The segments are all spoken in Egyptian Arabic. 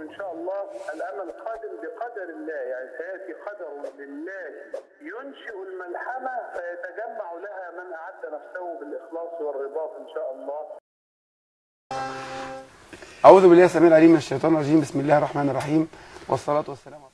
إن شاء الله الأمل قادم بقدر الله يعني سيأتي قدر لله ينشئ الملحمة فيتجمع لها من أعد نفسه بالإخلاص والرباط إن شاء الله أعوذ بالله السميع العليم من الشيطان الرجيم بسم الله الرحمن الرحيم والصلاة والسلام على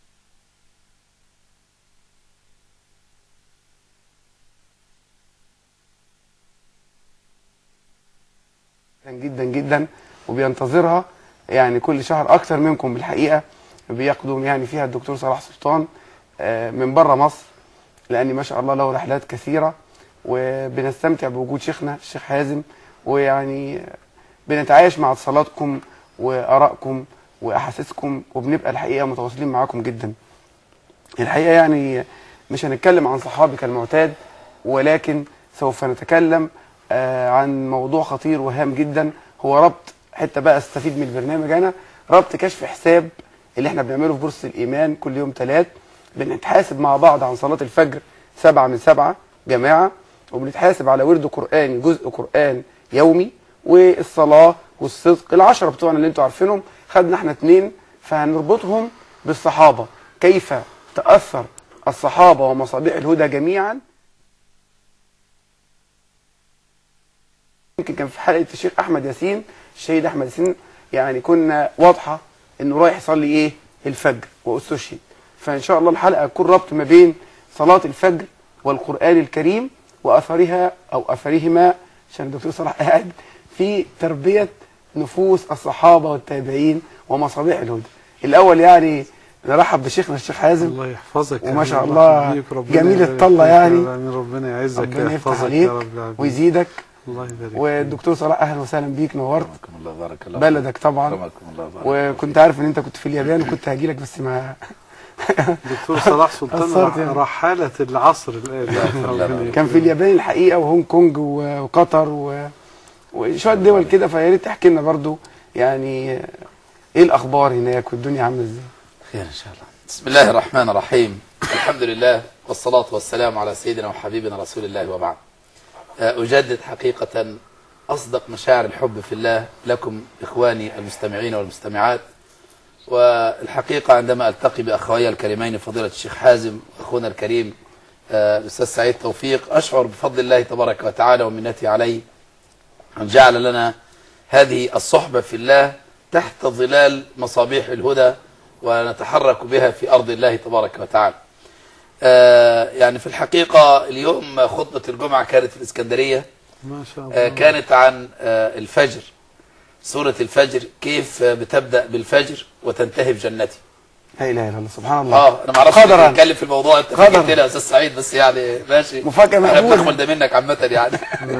جدا جدا وبينتظرها يعني كل شهر اكثر منكم بالحقيقه بيقدم يعني فيها الدكتور صلاح سلطان آه، من بره مصر لان ما شاء الله له رحلات كثيره وبنستمتع بوجود شيخنا الشيخ حازم ويعني بنتعايش مع اتصالاتكم وارائكم واحاسيسكم وبنبقى الحقيقه متواصلين معاكم جدا. الحقيقه يعني مش هنتكلم عن صحابي كالمعتاد ولكن سوف نتكلم آه، عن موضوع خطير وهام جدا هو ربط حته بقى استفيد من البرنامج انا ربط كشف حساب اللي احنا بنعمله في بورصه الايمان كل يوم ثلاث بنتحاسب مع بعض عن صلاه الفجر سبعة من سبعة جماعه وبنتحاسب على ورد قراني جزء قران يومي والصلاه والصدق العشره بتوعنا اللي انتوا عارفينهم خدنا احنا اتنين فهنربطهم بالصحابه كيف تاثر الصحابه ومصابيح الهدى جميعا يمكن كان في حلقه الشيخ احمد ياسين الشهيد احمد ياسين يعني كنا واضحه انه رايح يصلي ايه الفجر واستشهد فان شاء الله الحلقه هتكون ربط ما بين صلاه الفجر والقران الكريم واثرها او اثرهما عشان الدكتور صلاح قاعد في تربيه نفوس الصحابه والتابعين ومصابيح الهدى الاول يعني نرحب بشيخنا الشيخ حازم الله يحفظك يا وما رب. شاء الله الله يخليك. ربنا جميل يبارك الطلة فيك. يعني. آمين. ربنا يعزك ربنا يفتح ويحفظك عليك يا رب العالمين ويزيدك الله يبارك فيك. والدكتور صلاح اهلا وسهلا بيك نورت أكرمكم الله بارك الله بلدك طبعا أكرمكم الله بارك وكنت عارف ان انت كنت في اليابان وكنت هاجي لك بس ما دكتور صلاح سلطان قصرت رح- يعني. رحالة العصر الآن ربنا كان في اليابان الحقيقه وهونج كونج و- وقطر و... وشويه دول كده فيا ريت تحكي لنا برضو يعني ايه الاخبار هناك والدنيا عامله ازاي خير إن شاء الله بسم الله الرحمن الرحيم الحمد لله والصلاة والسلام على سيدنا وحبيبنا رسول الله وبعد آه، أجدد حقيقة أصدق مشاعر الحب في الله لكم إخواني المستمعين والمستمعات والحقيقة عندما ألتقي بأخوي الكريمين فضيلة الشيخ حازم وأخونا الكريم آه، الأستاذ سعيد توفيق أشعر بفضل الله تبارك وتعالى ومنته عليه أن جعل لنا هذه الصحبة في الله تحت ظلال مصابيح الهدى ونتحرك بها في أرض الله تبارك وتعالى آه، يعني في الحقيقة اليوم خطبة الجمعة كانت في الإسكندرية ما شاء آه، الله كانت عن آه، الفجر سورة الفجر كيف آه، بتبدأ بالفجر وتنتهي بجنتي لا اله الا الله سبحان الله اه انا ما اعرفش قدراً. نتكلم في الموضوع انت قدراً. فاجئتني يا استاذ سعيد بس يعني ماشي مفاجأة احنا مقبولة. بناخد ده منك عامة يعني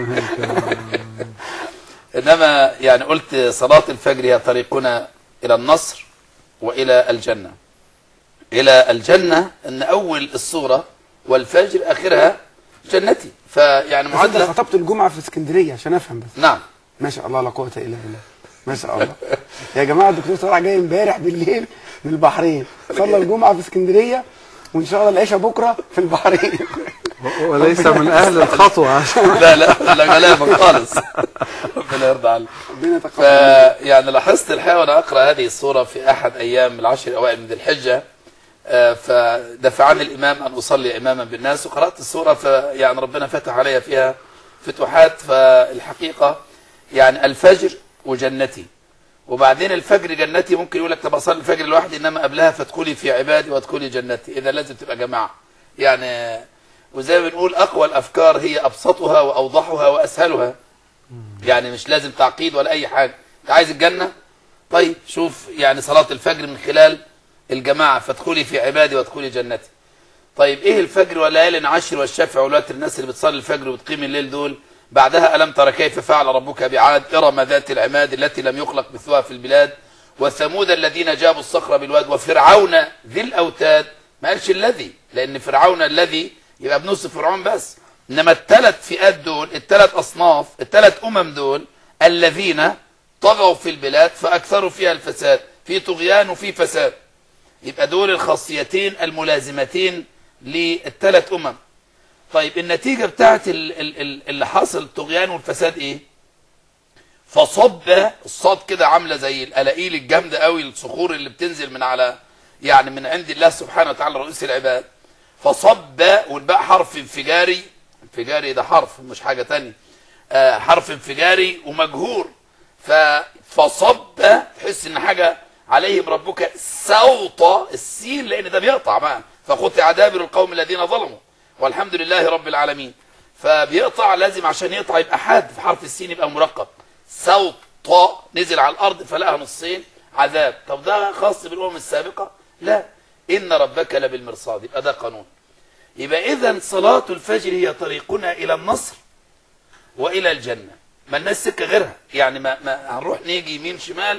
انما يعني قلت صلاة الفجر هي طريقنا الى النصر والى الجنة الى الجنة ان اول الصورة والفجر اخرها جنتي فيعني بس انت معادلة خطبت الجمعه في اسكندريه عشان افهم بس نعم ما شاء الله لا قوه الا بالله ما شاء الله يا جماعه الدكتور صلاح جاي امبارح بالليل من البحرين صلى الجمعه في اسكندريه وان شاء الله العشاء بكره في البحرين وليس من أهل الخطوة عشان لا لا لا كلامك خالص ربنا يرضى عنك ربنا يتقبل منك. فيعني لاحظت الحقيقه وانا اقرا هذه السوره في احد ايام العشر الاوائل من ذي الحجه آه، فدفعني الامام ان اصلي اماما بالناس وقرات السوره فيعني ربنا فتح علي فيها فتوحات فالحقيقه يعني الفجر وجنتي وبعدين الفجر جنتي ممكن يقول لك طب اصلي الفجر لوحدي انما قبلها فادخلي في عبادي وادخلي جنتي اذا لازم تبقى جماعه يعني وزي ما بنقول اقوى الافكار هي ابسطها واوضحها واسهلها يعني مش لازم تعقيد ولا اي حاجه انت عايز الجنه طيب شوف يعني صلاه الفجر من خلال الجماعه فادخلي في عبادي وادخلي جنتي طيب ايه الفجر والليالي العشر والشفع والوتر الناس اللي بتصلي الفجر وتقيم الليل دول بعدها الم ترى كيف فعل ربك بعاد ارم ذات العماد التي لم يخلق مثلها في البلاد وثمود الذين جابوا الصخر بالواد وفرعون ذي الاوتاد ما قالش الذي لان فرعون الذي يبقى بنص فرعون بس انما الثلاث فئات دول الثلاث اصناف الثلاث امم دول الذين طغوا في البلاد فاكثروا فيها الفساد في طغيان وفي فساد يبقى دول الخاصيتين الملازمتين للثلاث امم طيب النتيجه بتاعت ال- ال- ال- اللي حاصل الطغيان والفساد ايه فصب الصاد كده عامله زي القلاقيل الجامده قوي الصخور اللي بتنزل من على يعني من عند الله سبحانه وتعالى رئيس العباد فصب والباء حرف انفجاري انفجاري ده حرف مش حاجه تانية آه حرف انفجاري ومجهور ف فصب تحس ان حاجه عليهم ربك سوط السين لان ده بيقطع بقى فقطع دابر القوم الذين ظلموا والحمد لله رب العالمين فبيقطع لازم عشان يقطع يبقى حاد في حرف السين يبقى مرقق سوط نزل على الارض فلقى نصين عذاب طب ده خاص بالامم السابقه لا ان ربك لبالمرصاد يبقى ده قانون يبقى اذا صلاه الفجر هي طريقنا الى النصر والى الجنه ما الناس سكه غيرها يعني ما, ما هنروح نيجي يمين شمال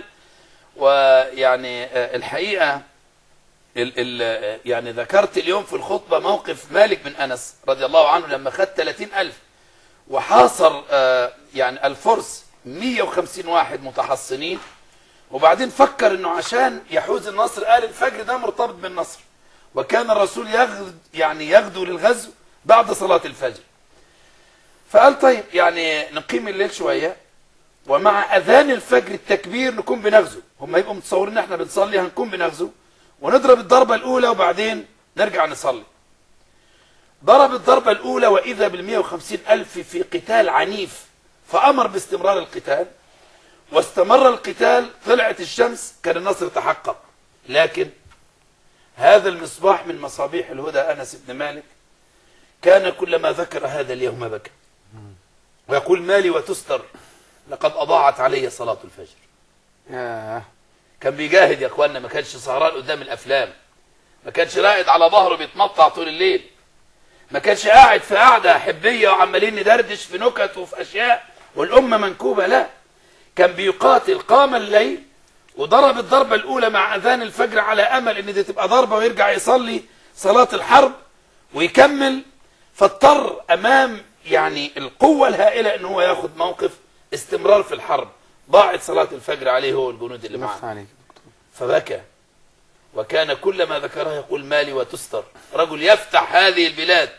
ويعني آه، الحقيقه ال ال يعني ذكرت اليوم في الخطبة موقف مالك بن أنس رضي الله عنه لما خد 30 ألف وحاصر آه، يعني الفرس 150 واحد متحصنين وبعدين فكر انه عشان يحوز النصر قال الفجر ده مرتبط بالنصر وكان الرسول يغدو يعني يغدو للغزو بعد صلاة الفجر فقال طيب يعني نقيم الليل شوية ومع أذان الفجر التكبير نكون بنغزو هم يبقوا متصورين ان احنا بنصلي هنكون بنغزو ونضرب الضربة الأولى وبعدين نرجع نصلي ضرب الضربة الأولى وإذا بالمئة وخمسين ألف في قتال عنيف فأمر باستمرار القتال واستمر القتال طلعت الشمس كان النصر تحقق لكن هذا المصباح من مصابيح الهدى أنس بن مالك كان كلما ذكر هذا اليوم بكى ويقول مالي وتستر لقد أضاعت علي صلاة الفجر ياه كان بيجاهد يا اخوانا ما كانش سهران قدام الافلام ما كانش راقد على ظهره بيتمطع طول الليل ما كانش قاعد في قعده حبيه وعمالين ندردش في نكت وفي اشياء والامه منكوبه لا كان بيقاتل قام الليل وضرب الضربه الاولى مع اذان الفجر على امل ان دي تبقى ضربه ويرجع يصلي صلاه الحرب ويكمل فاضطر امام يعني القوه الهائله ان هو ياخد موقف استمرار في الحرب ضاعت صلاه الفجر عليه هو والجنود اللي معاه نفس عليك فبكى وكان كلما ذكرها يقول مالي وتستر رجل يفتح هذه البلاد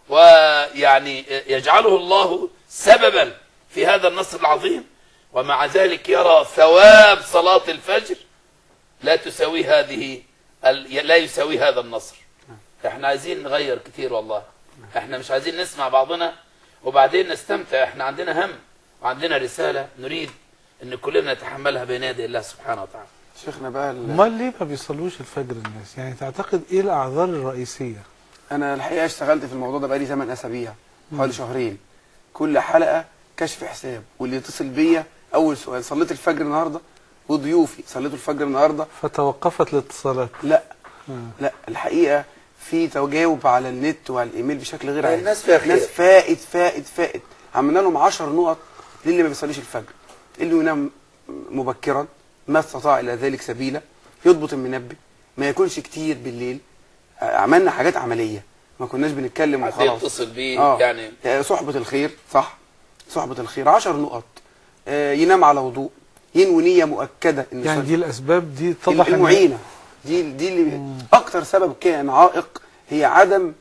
ويعني يجعله الله سببا في هذا النصر العظيم ومع ذلك يرى ثواب صلاة الفجر لا تساوي هذه ال- لا يساوي هذا النصر احنا عايزين نغير كتير والله احنا مش عايزين نسمع بعضنا وبعدين نستمتع احنا عندنا هم وعندنا رسالة نريد ان كلنا نتحملها بين يدي الله سبحانه وتعالى شيخنا بقى ال- امال ليه ما بيصلوش الفجر الناس يعني تعتقد ايه الاعذار الرئيسيه انا الحقيقه اشتغلت في الموضوع ده بقالي 8 اسابيع حوالي شهرين كل حلقه كشف حساب واللي يتصل بيا اول سؤال صليت الفجر النهارده وضيوفي صليتوا الفجر النهارده فتوقفت الاتصالات لا آه. لا الحقيقه في تجاوب على النت وعلى الايميل بشكل غير لا، عادي الناس فيها خير. ناس فائت فائت فائت عملنا لهم 10 نقط للي ما بيصليش الفجر اللي ينام مبكرا ما استطاع الى ذلك سبيلا يضبط المنبه ما يكونش كتير بالليل آه، عملنا حاجات عمليه ما كناش بنتكلم حد وخلاص يتصل بيه آه. يعني آه، صحبة الخير صح صحبة الخير 10 نقط آه، ينام على وضوء ينوي نية مؤكدة إنه يعني يصلي. دي الاسباب دي اتضح إن- المعينة دي دي اللي اكتر سبب كان عائق هي عدم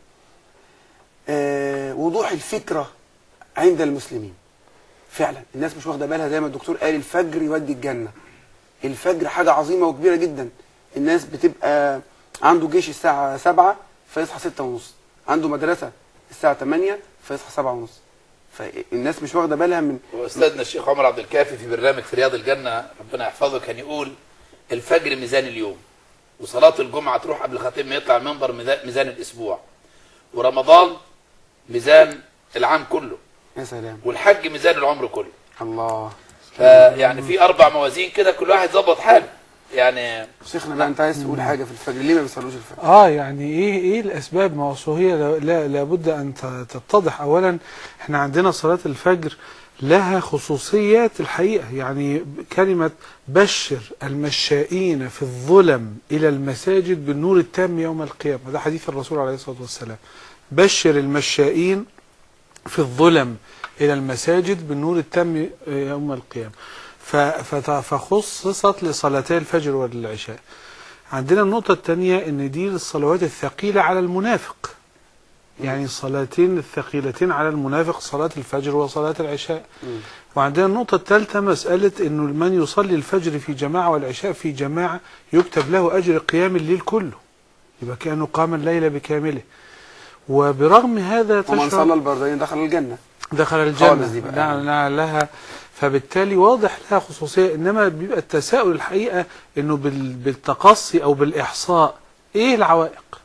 آه، وضوح الفكرة عند المسلمين فعلا الناس مش واخده بالها زي ما الدكتور قال الفجر يودي الجنة الفجر حاجة عظيمة وكبيرة جدا الناس بتبقى عنده جيش الساعة 7 فيصحى 6 ونص عنده مدرسة الساعة 8 فيصحى 7 ونص فالناس مش واخده بالها من واستاذنا الشيخ عمر عبد الكافي في برنامج في رياض الجنه ربنا يحفظه كان يقول الفجر ميزان اليوم وصلاه الجمعه تروح قبل الخطيب ما يطلع المنبر ميزان- ميزان الاسبوع ورمضان ميزان العام كله يا سلام والحج ميزان العمر كله الله فيعني في اربع موازين كده كل واحد ظبط حاله يعني شيخنا بقى انت عايز تقول حاجه في الفجر ليه ما بيصلوش الفجر اه يعني ايه ايه الاسباب ما هو هي لا- لا لابد ان ت- تتضح اولا احنا عندنا صلاه الفجر لها خصوصيات الحقيقه يعني كلمه بشر المشائين في الظلم الى المساجد بالنور التام يوم القيامه ده حديث الرسول عليه الصلاه والسلام بشر المشائين في الظلم إلى المساجد بالنور التام يوم القيامة ف- فت- فخصصت لصلاتي الفجر والعشاء عندنا النقطة الثانية أن دي الصلوات الثقيلة على المنافق يعني الصلاتين الثقيلتين على المنافق صلاة الفجر وصلاة العشاء وعندنا النقطة الثالثة مسألة أنه من يصلي الفجر في جماعة والعشاء في جماعة يكتب له أجر قيام الليل كله يبقى كأنه قام الليل بكامله وبرغم هذا ومن تشعر صلى البردين دخل الجنة دخل خالص الجنة دي بقى. نعم نعم لها فبالتالي واضح لها خصوصية إنما بيبقى التساؤل الحقيقة إنه بال- بالتقصي أو بالإحصاء إيه العوائق؟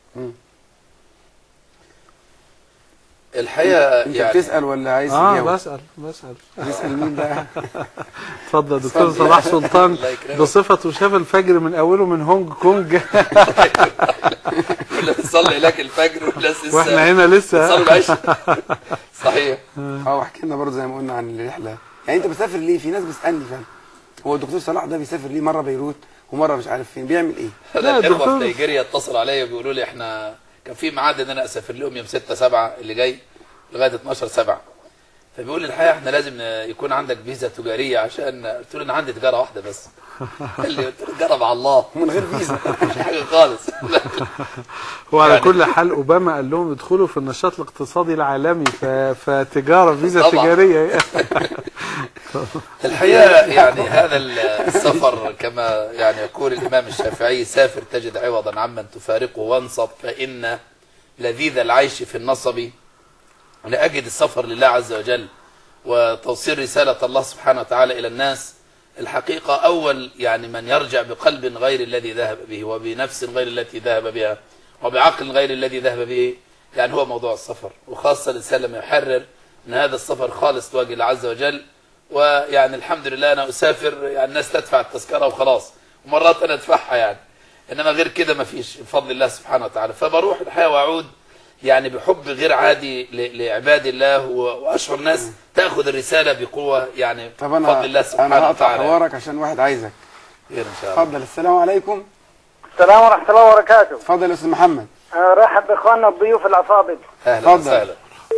الحقيقه انت يعني بتسأل ولا عايز آه تجاوب؟ بسأل بسأل تسأل مين بقى؟ اتفضل دكتور اتفضل. صلاح سلطان الله يكرمك. بصفته شاف الفجر من أوله من هونج كونج ولا بتصلي لك الفجر ولا لسه وإحنا هنا لسه بتصلي العشاء صحيح اه واحكي لنا برضه زي ما قلنا عن الرحلة يعني انت بتسافر ليه؟ في ناس بتسألني فعلا هو الدكتور صلاح ده بيسافر ليه مرة بيروت ومرة مش عارف فين بيعمل ايه؟ لا، الاخوه الدكتور- في نيجيريا اتصلوا عليا بيقولوا لي احنا كان في ميعاد ان انا اسافر لهم يوم 6 7 اللي جاي لغايه 12 7 فبيقول لي الحقيقه احنا لازم يكون عندك فيزا تجاريه عشان قلت له انا عندي تجاره واحده بس قال لي قلت له جرب على الله من غير فيزا مش حاجه خالص وعلى يعني- كل حال أوباما قال لهم ادخلوا في النشاط الاقتصادي العالمي ف... فتجارة فيزا طبعا. تجارية الحقيقه يعني هذا السفر كما يعني يقول الامام الشافعي سافر تجد عوضا عمن تفارقه وانصب فان لذيذ العيش في النصب لاجد السفر لله عز وجل وتوصيل رساله الله سبحانه وتعالى الى الناس الحقيقه اول يعني من يرجع بقلب غير الذي ذهب به وبنفس غير التي ذهب بها وبعقل غير الذي ذهب به يعني هو موضوع السفر وخاصه الانسان لما يحرر ان هذا السفر خالص لوجه الله عز وجل ويعني الحمد لله انا اسافر يعني الناس تدفع التذكره وخلاص ومرات انا ادفعها يعني انما غير كده ما فيش بفضل الله سبحانه وتعالى فبروح الحقيقه واعود يعني بحب غير عادي ل- لعباد الله و- واشعر ناس تاخذ الرساله بقوه يعني طب بفضل انا الله سبحانه انا هقطع وتعالى حوارك عشان واحد عايزك خير ان شاء الله اتفضل السلام عليكم السلام ورحمة الله وبركاته اتفضل يا استاذ محمد آه، رحب بإخواننا الضيوف الأفاضل اهلا اتفضل. وسهلا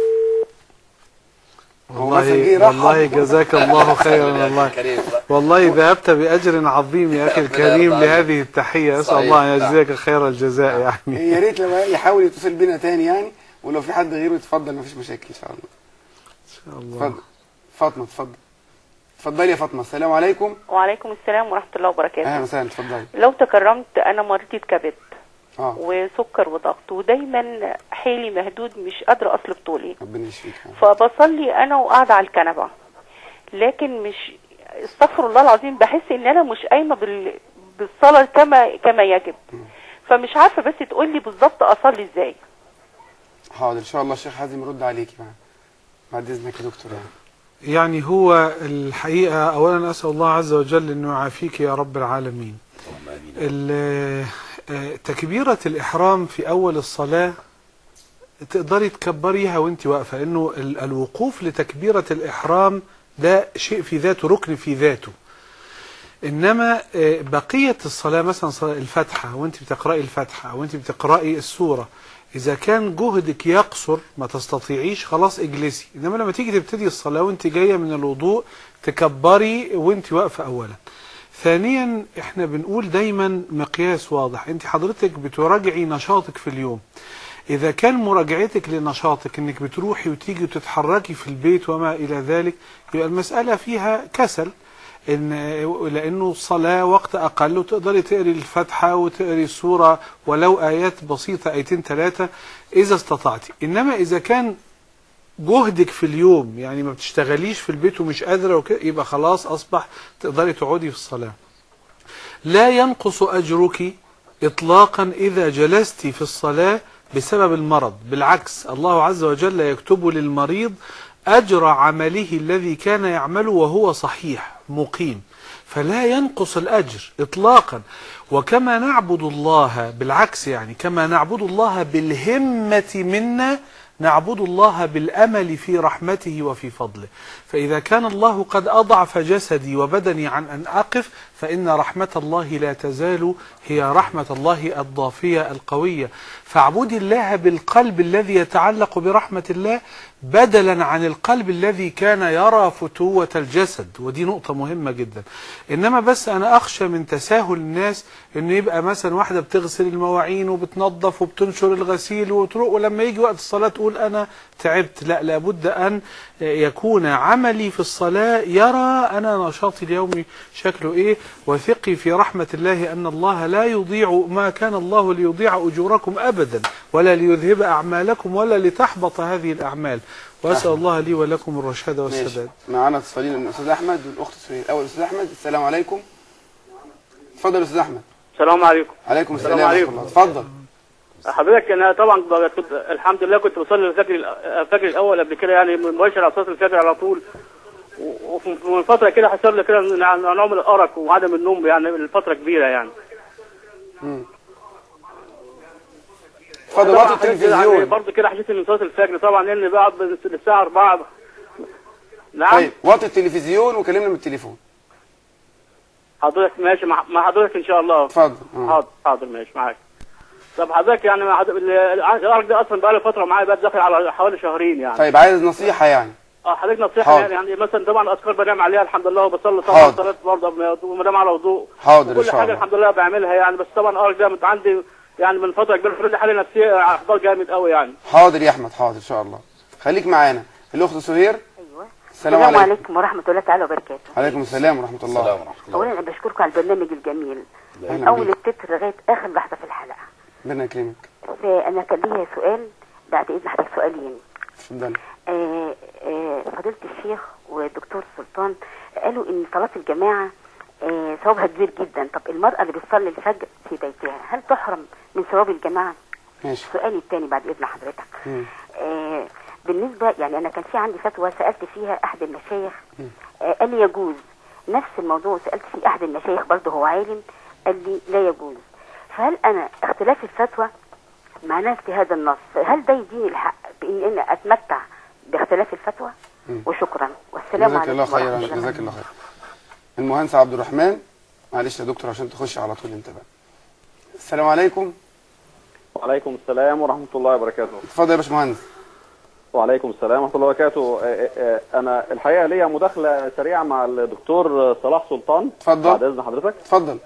هو مثلا جه والله يرحب. والله جزاك الله خيرا الحمد لله والله كريم والله ذهبت بأجر عظيم يا أخي ربنا الكريم يرضى عليك. لهذه التحية أسأل صحيح. الله أن نعم. يجزيك خير الجزاء يعني يا ريت لما يحاول يتصل بينا تاني يعني ولو في حد غيره يتفضل مفيش مشاكل ان شاء الله إن شاء الله اتفضل فاطمه اتفضل اتفضلي يا فاطمه السلام عليكم وعليكم السلام ورحمة الله وبركاته اهلا وسهلا اتفضلي لو تكرمت أنا مريضة كبد اه وسكر وضغط ودايما حيلي مهدود مش قادرة أصلب طولي ربنا يشفيك فبصلي أنا وقاعدة على الكنبة لكن مش استغفر الله العظيم بحس إن أنا مش قايمة بال... بالصلاة كما كما يجب فمش عارفة بس تقولي بالظبط أصلي إزاي حاضر ان شاء الله الشيخ حازم يرد عليكي بقى بعد اذنك يا دكتور يعني يعني هو الحقيقة أولا أسأل الله عز وجل أنه يعافيك يا رب العالمين ال- آه، تكبيرة الإحرام في أول الصلاة تقدري تكبريها وانت واقفة لأنه ال- الوقوف لتكبيرة الإحرام ده شيء في ذاته ركن في ذاته إنما آه، بقية الصلاة مثلا صلاة الفاتحة وانت بتقرأي الفاتحة وانت بتقرأي السورة إذا كان جهدك يقصر ما تستطيعيش خلاص اجلسي إنما لما تيجي تبتدي الصلاة وانت جاية من الوضوء تكبري وانت واقفة أولا ثانيا احنا بنقول دايما مقياس واضح انت حضرتك بتراجعي نشاطك في اليوم اذا كان مراجعتك لنشاطك انك بتروحي وتيجي وتتحركي في البيت وما الى ذلك يبقى المسألة فيها كسل إن لأنه الصلاة وقت أقل وتقدري تقري الفاتحة وتقري السورة ولو آيات بسيطة آيتين ثلاثة إذا استطعتي إنما إذا كان جهدك في اليوم يعني ما بتشتغليش في البيت ومش قادرة وكده يبقى خلاص أصبح تقدري تقعدي في الصلاة لا ينقص أجرك إطلاقا إذا جلست في الصلاة بسبب المرض بالعكس الله عز وجل يكتب للمريض أجر عمله الذي كان يعمله وهو صحيح مقيم فلا ينقص الأجر إطلاقا وكما نعبد الله بالعكس يعني كما نعبد الله بالهمة منا نعبد الله بالأمل في رحمته وفي فضله فإذا كان الله قد أضعف جسدي وبدني عن أن أقف فإن رحمة الله لا تزال هي رحمة الله الضافية القوية فاعبدي الله بالقلب الذي يتعلق برحمة الله بدلا عن القلب الذي كان يرى فتوة الجسد ودي نقطة مهمة جدا إنما بس أنا أخشى من تساهل الناس إنه يبقى مثلا واحدة بتغسل المواعين وبتنظف وبتنشر الغسيل وتروح ولما يجي وقت الصلاة تقول أنا تعبت لا لابد أن يكون عملي في الصلاة يرى أنا نشاطي اليومي شكله إيه وثقي في رحمة الله أن الله لا يضيع ما كان الله ليضيع أجوركم أبدا ولا ليذهب أعمالكم ولا لتحبط هذه الأعمال وأسأل الله لي ولكم الرشاد ماشي والسداد معانا اتصالين الاستاذ احمد والاخت سهير الاول استاذ احمد السلام عليكم اتفضل يا استاذ احمد السلام عليكم عليكم السلام السلام ورحمه عليكم. الله اتفضل حضرتك انا طبعا كنت الحمد لله كنت بصلي الفجر الفجر الاول قبل كده يعني مباشر على صلاه الفجر على طول و- ومن فتره كده حصل لي كده نوع نوع من الارق وعدم النوم يعني لفتره كبيره يعني اتفضل طبعاً وقت حضرتك يعني التلفزيون برضه كده حسيت من صلاه الفجر طبعا لان بقعد من الساعه 4 نعم طيب وقت التلفزيون وكلمنا من التليفون حضرتك ماشي مع مع حضرتك ان شاء الله اتفضل آه. حاضر حاضر ماشي معاك طب حضرتك يعني مع حضرتك- ال- الارق ده اصلا بقى له فتره معايا بقى داخل على حوالي شهرين يعني طيب عايز نصيحه يعني اه حضرتك نصيحه حاضر. يعني, يعني مثلا طبعا الاذكار بنام عليها الحمد لله وبصلي طبعا حاضر. صلاه برضه وما دام على وضوء حاضر ان كل شاء حاجه الله الحمد لله بعملها يعني بس طبعا الارق ده مت- عندي يعني من فتره كبيره فرد لي حاله نفسيه احباط جامد قوي يعني حاضر يا احمد حاضر ان شاء الله خليك معانا الاخت سهير ايوه السلام عليكم عليكم ورحمه الله تعالى وبركاته عليكم السلام ورحمه الله السلام ورحمة الله اولا انا بشكركم على البرنامج الجميل من أهلا اول بيك. التتر لغايه اخر لحظه في الحلقه ربنا يكرمك فانا كان ليا سؤال بعد اذن حضرتك سؤالين اتفضل آه، آه، فضيله الشيخ والدكتور سلطان قالوا ان صلاه الجماعه آه، ثوابها كبير جدا طب المراه اللي بتصلي الفجر في بيتها هل تحرم من ثواب الجماعه ماشي سؤالي الثاني بعد اذن حضرتك مم. آه بالنسبه يعني انا كان في عندي فتوى سالت فيها احد المشايخ آه قال لي يجوز نفس الموضوع سالت فيه احد المشايخ برضه هو عالم قال لي لا يجوز فهل انا اختلاف الفتوى معناه اجتهاد النص هل ده يديني الحق بان انا اتمتع باختلاف الفتوى وشكرا والسلام جزاك عليكم الله خيرا ورحمة الله. جزاك الله خير المهندس عبد الرحمن معلش يا دكتور عشان تخش على طول انت بقى السلام عليكم وعليكم السلام ورحمة الله وبركاته اتفضل يا باشمهندس وعليكم السلام ورحمة الله وبركاته آه، آه، أنا الحقيقة ليا مداخلة سريعة مع الدكتور صلاح سلطان اتفضل. بعد إذن حضرتك اتفضل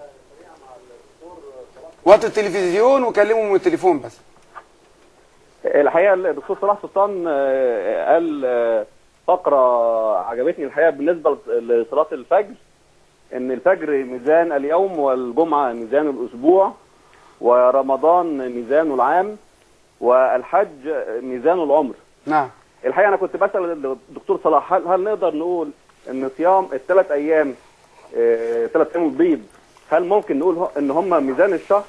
وقت التلفزيون وكلمه من التليفون بس الحقيقة الدكتور صلاح سلطان آه، قال آه، فقرة عجبتني الحقيقة بالنسبة لصلاة الفجر إن الفجر ميزان اليوم والجمعة ميزان الأسبوع ورمضان ميزان العام والحج ميزان العمر نعم الحقيقه انا كنت بسال الدكتور صلاح هل, هل نقدر نقول ان صيام الثلاث ايام ثلاث ايام البيض هل ممكن نقول ه- ان هم ميزان الشهر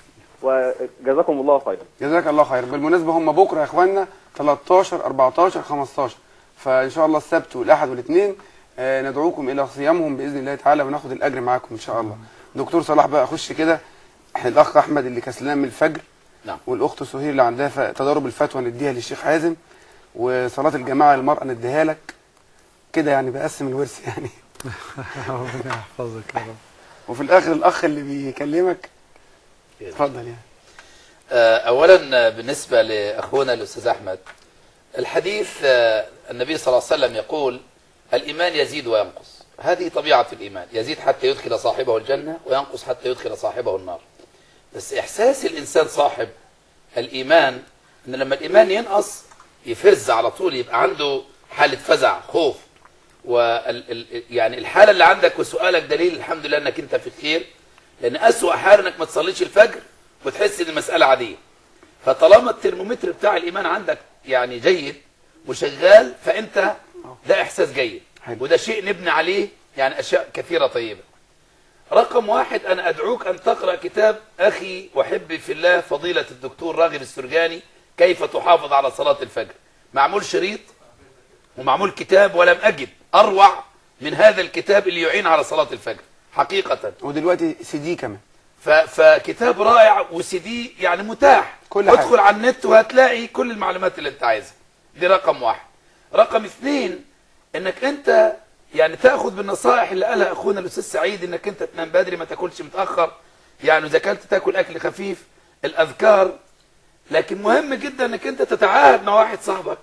وجزاكم الله خيرا جزاك الله خير بالمناسبه هم بكره يا اخواننا 13 14 15 فان شاء الله السبت والاحد والاثنين آه، ندعوكم الى صيامهم باذن الله تعالى وناخد الاجر معاكم ان شاء الله دكتور صلاح بقى خش كده الاخ احمد اللي كسلان من الفجر نعم. والاخت سهير اللي عندها ف- تضارب الفتوى نديها للشيخ حازم وصلاه الجماعه للمراه نديها لك كده يعني بقسم الورث يعني ربنا يحفظك يا رب وفي الاخر الاخ اللي بيكلمك اتفضل يعني آه، اولا آه، بالنسبه لاخونا الاستاذ احمد الحديث آه، النبي صلى الله عليه وسلم يقول الايمان يزيد وينقص هذه طبيعه الايمان يزيد حتى يدخل صاحبه الجنه وينقص حتى يدخل صاحبه النار بس احساس الانسان صاحب الايمان ان لما الايمان ينقص يفز على طول يبقى عنده حاله فزع خوف وال ال- يعني الحاله اللي عندك وسؤالك دليل الحمد لله انك انت في خير لان اسوأ حال انك ما تصليش الفجر وتحس ان المساله عاديه فطالما الترمومتر بتاع الايمان عندك يعني جيد وشغال فانت ده احساس جيد حلو. وده شيء نبني عليه يعني اشياء كثيره طيبه رقم واحد انا ادعوك ان تقرا كتاب اخي وحبي في الله فضيله الدكتور راغب السرجاني كيف تحافظ على صلاه الفجر معمول شريط ومعمول كتاب ولم اجد اروع من هذا الكتاب اللي يعين على صلاه الفجر حقيقه ودلوقتي سي دي كمان ف- فكتاب رائع وسي دي يعني متاح كل حاجة. ادخل على النت وهتلاقي كل المعلومات اللي انت عايزها دي رقم واحد رقم اثنين انك انت يعني تاخذ بالنصائح اللي قالها اخونا الاستاذ سعيد انك انت تنام بدري ما تاكلش متاخر يعني اذا اكلت تاكل اكل خفيف الاذكار لكن مهم جدا انك انت تتعاهد مع واحد صاحبك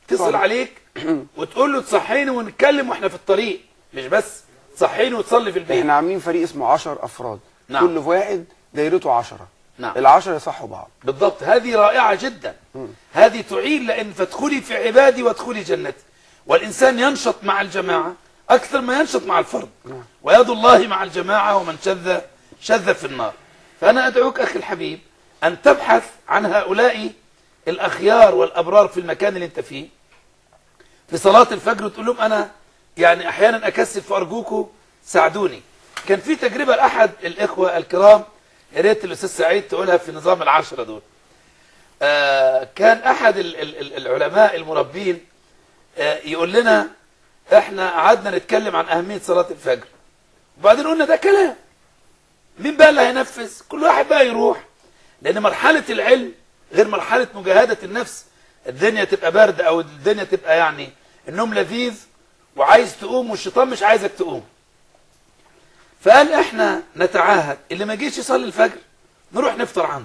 اتصل عليك وتقول له تصحيني ونتكلم واحنا في الطريق مش بس تصحيني وتصلي في البيت احنا عاملين فريق اسمه 10 افراد نعم. كل واحد دايرته 10 نعم. العشرة يصحوا بعض بالضبط هذه رائعة جدا هذه تعين لأن فادخلي في عبادي وادخلي جنتي والإنسان ينشط مع الجماعة أكثر ما ينشط مع الفرد ويد الله مع الجماعة ومن شذ شذ في النار فأنا أدعوك أخي الحبيب أن تبحث عن هؤلاء الأخيار والأبرار في المكان اللي أنت فيه في صلاة الفجر وتقول لهم أنا يعني أحيانا أكسل فأرجوكم ساعدوني كان في تجربة لأحد الإخوة الكرام يا ريت الأستاذ سعيد تقولها في نظام العشرة دول آه كان أحد ال- ال- ال- العلماء المربين آه يقول لنا احنا قعدنا نتكلم عن أهمية صلاة الفجر وبعدين قلنا ده كلام مين بقى اللي هينفذ كل واحد بقى يروح لأن مرحلة العلم غير مرحلة مجاهدة النفس الدنيا تبقى برد أو الدنيا تبقى يعني النوم لذيذ وعايز تقوم والشيطان مش عايزك تقوم فقال احنا نتعاهد اللي ما جيش يصلي الفجر نروح نفطر عنده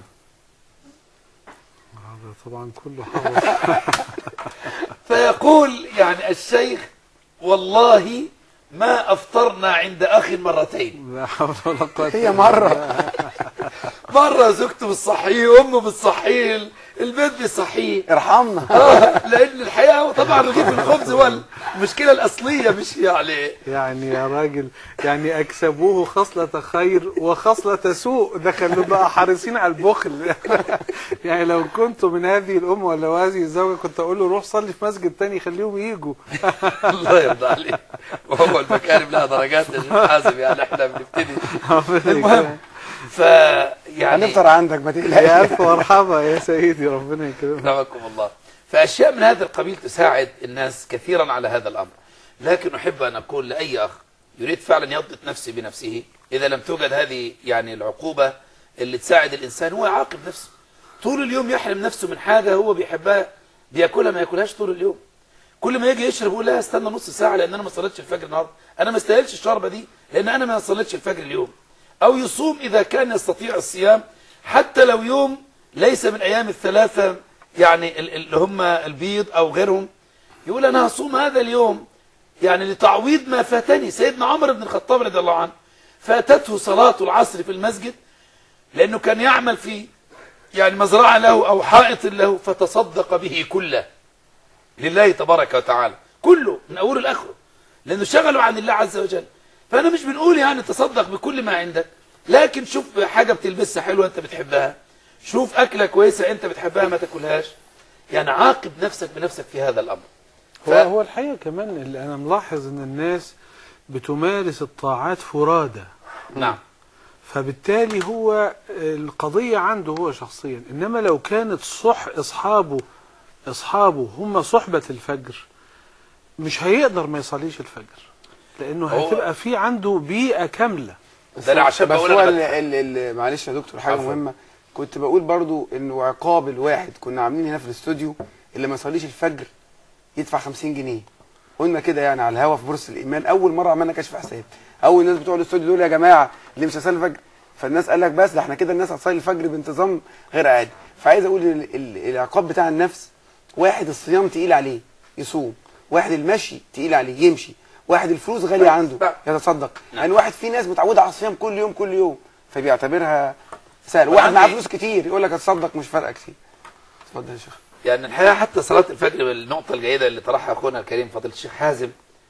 هذا طبعا كله حرام فيقول يعني الشيخ والله ما افطرنا عند اخ مرتين لا حول ولا قوة هي إلا مرة مره زوجته بتصحيه امه بتصحيه البيت بيصحيه ارحمنا آه، لان الحقيقه هو طبعا رغيف الخبز هو المشكله الاصليه مش يعني يعني يا راجل يعني اكسبوه خصلة خير وخصلة سوء ده خلوا بقى حريصين على البخل يعني لو كنت من هذه الام ولا هذه الزوجة كنت اقول له روح صلي في مسجد تاني خليهم يجوا الله يرضى عليك وهو المكارم لها درجات يا شيخ حازم يعني احنا بنبتدي المهم ف يعني هنفطر عندك ما يا تقلقش الف مرحبا يا سيدي ربنا يكرمك رحمكم الله فأشياء من هذا القبيل تساعد الناس كثيرا على هذا الأمر لكن أحب أن أقول لأي أخ يريد فعلا يضبط نفسه بنفسه إذا لم توجد هذه يعني العقوبة اللي تساعد الإنسان هو يعاقب نفسه طول اليوم يحرم نفسه من حاجة هو بيحبها بياكلها ما ياكلهاش طول اليوم كل ما يجي يشرب يقول لا استنى نص ساعة لأن أنا ما صليتش الفجر النهارده أنا ما استاهلش الشربة دي لأن أنا ما صليتش الفجر اليوم أو يصوم إذا كان يستطيع الصيام حتى لو يوم ليس من أيام الثلاثة يعني ال- اللي هم البيض أو غيرهم يقول أنا هصوم هذا اليوم يعني لتعويض ما فاتني سيدنا عمر بن الخطاب رضي الله عنه فاتته صلاة العصر في المسجد لأنه كان يعمل في يعني مزرعة له أو حائط له فتصدق به كله لله تبارك وتعالى كله من أول لآخره لأنه شغله عن الله عز وجل فأنا مش بنقول يعني تصدق بكل ما عندك لكن شوف حاجة بتلبسها حلوة أنت بتحبها شوف أكلة كويسة أنت بتحبها ما تاكلهاش يعني عاقب نفسك بنفسك في هذا الأمر هو هو الحقيقة كمان اللي أنا ملاحظ إن الناس بتمارس الطاعات فرادى نعم فبالتالي هو القضية عنده هو شخصيا إنما لو كانت صح أصحابه أصحابه هم صحبة الفجر مش هيقدر ما يصليش الفجر لأنه هو- هتبقى في عنده بيئة كاملة ده أنا عشان بس بقول هو أنا ال- بضحك. ال- ال- معلش يا دكتور حاجه عفوا. مهمه كنت بقول برضو انه عقاب الواحد كنا عاملين هنا في الاستوديو اللي ما يصليش الفجر يدفع 50 جنيه قلنا كده يعني على الهوا في بورصه الايمان اول مره عملنا كشف حساب اول الناس بتوع الاستوديو دول يا جماعه اللي مش هيصلي الفجر فالناس قال لك بس ده احنا كده الناس هتصلي الفجر بانتظام غير عادي فعايز اقول ال- ال- العقاب بتاع النفس واحد الصيام تقيل عليه يصوم واحد المشي تقيل عليه يمشي واحد الفلوس غاليه عنده يتصدق يعني واحد في ناس متعوده على الصيام كل يوم كل يوم فبيعتبرها سهل واحد معاه عندي- فلوس كتير يقول لك اتصدق مش فارقه كتير اتفضل يا شيخ يعني الحقيقة حتى صلاة الفجر النقطة الجيدة اللي طرحها أخونا الكريم فضيلة الشيخ حازم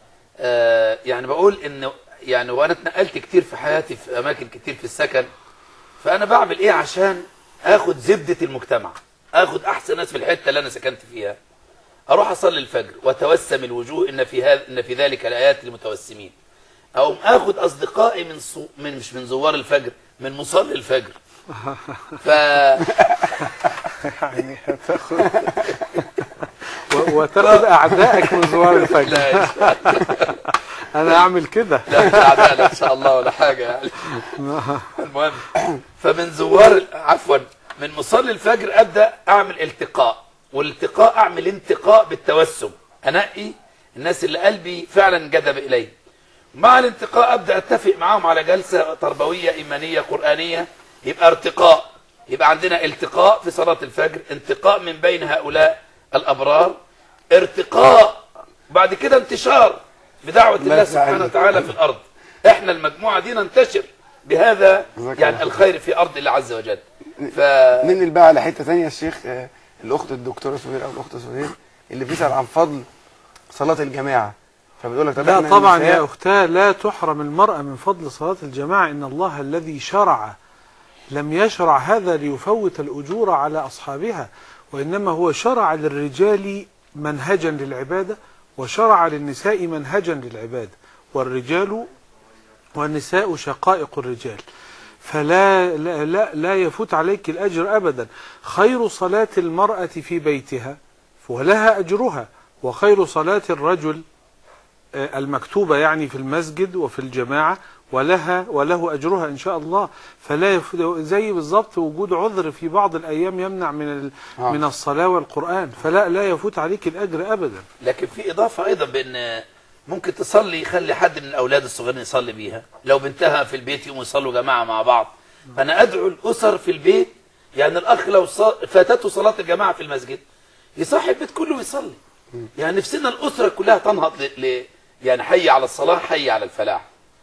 آه يعني بقول إن يعني وأنا اتنقلت كتير في حياتي في أماكن كتير في السكن فأنا بعمل إيه عشان آخد زبدة المجتمع آخد أحسن ناس في الحتة اللي أنا سكنت فيها أروح أصلي الفجر وأتوسم الوجوه إن في هذا إن في ذلك الآيات للمتوسمين أو آخد أصدقائي من صو من مش من زوار الفجر من مصلي الفجر ف يعني هتاخد و- وتاخد أعدائك من زوار الفجر لا أنا أعمل كده لا مش عدالة ان شاء الله ولا حاجه يعني المهم فمن زوار عفوا من مصلي الفجر ابدا اعمل التقاء والالتقاء اعمل انتقاء بالتوسم انقي الناس اللي قلبي فعلا جذب اليه مع الانتقاء ابدا اتفق معاهم على جلسه تربويه ايمانيه قرانيه يبقى ارتقاء يبقى عندنا التقاء في صلاه الفجر انتقاء من بين هؤلاء الابرار ارتقاء بعد كده انتشار بدعوة الله الله سبحانه يسعدك. وتعالى في الأرض احنا المجموعة دي ننتشر بهذا جزاك يعني الله الخير في أرض الله عز وجل ف ننقل بقى على حته ثانيه الشيخ آه، الاخت الدكتوره سهير او الاخت سهير اللي بتسال عن فضل صلاه الجماعه فبتقول لك طب لا احنا طبعا النساء- يا أختاه لا تحرم المرأة من فضل صلاة الجماعة إن الله الذي شرع لم يشرع هذا ليفوت الأجور على أصحابها وإنما هو شرع للرجال منهجا للعبادة وشرع للنساء منهجا للعبادة والرجال والنساء شقائق الرجال فلا لا, لا, لا يفوت عليك الأجر أبدا خير صلاة المرأة في بيتها ولها أجرها وخير صلاة الرجل آه، المكتوبة يعني في المسجد وفي الجماعة ولها وله أجرها إن شاء الله فلا يف... زي بالضبط وجود عذر في بعض الأيام يمنع من ال... آه. من الصلاة والقرآن فلا لا يفوت عليك الأجر أبدا لكن في إضافة أيضا بأن ممكن تصلي يخلي حد من الأولاد الصغيرين يصلي بيها لو بنتها في البيت يقوموا يصلوا جماعة مع بعض أنا أدعو الأسر في البيت يعني الأخ لو ص- فاتته صلاة الجماعة في المسجد يصحي البيت كله ويصلي يعني نفسنا الأسرة كلها تنهض ل... ل... يعني حي على الصلاة حي على الفلاح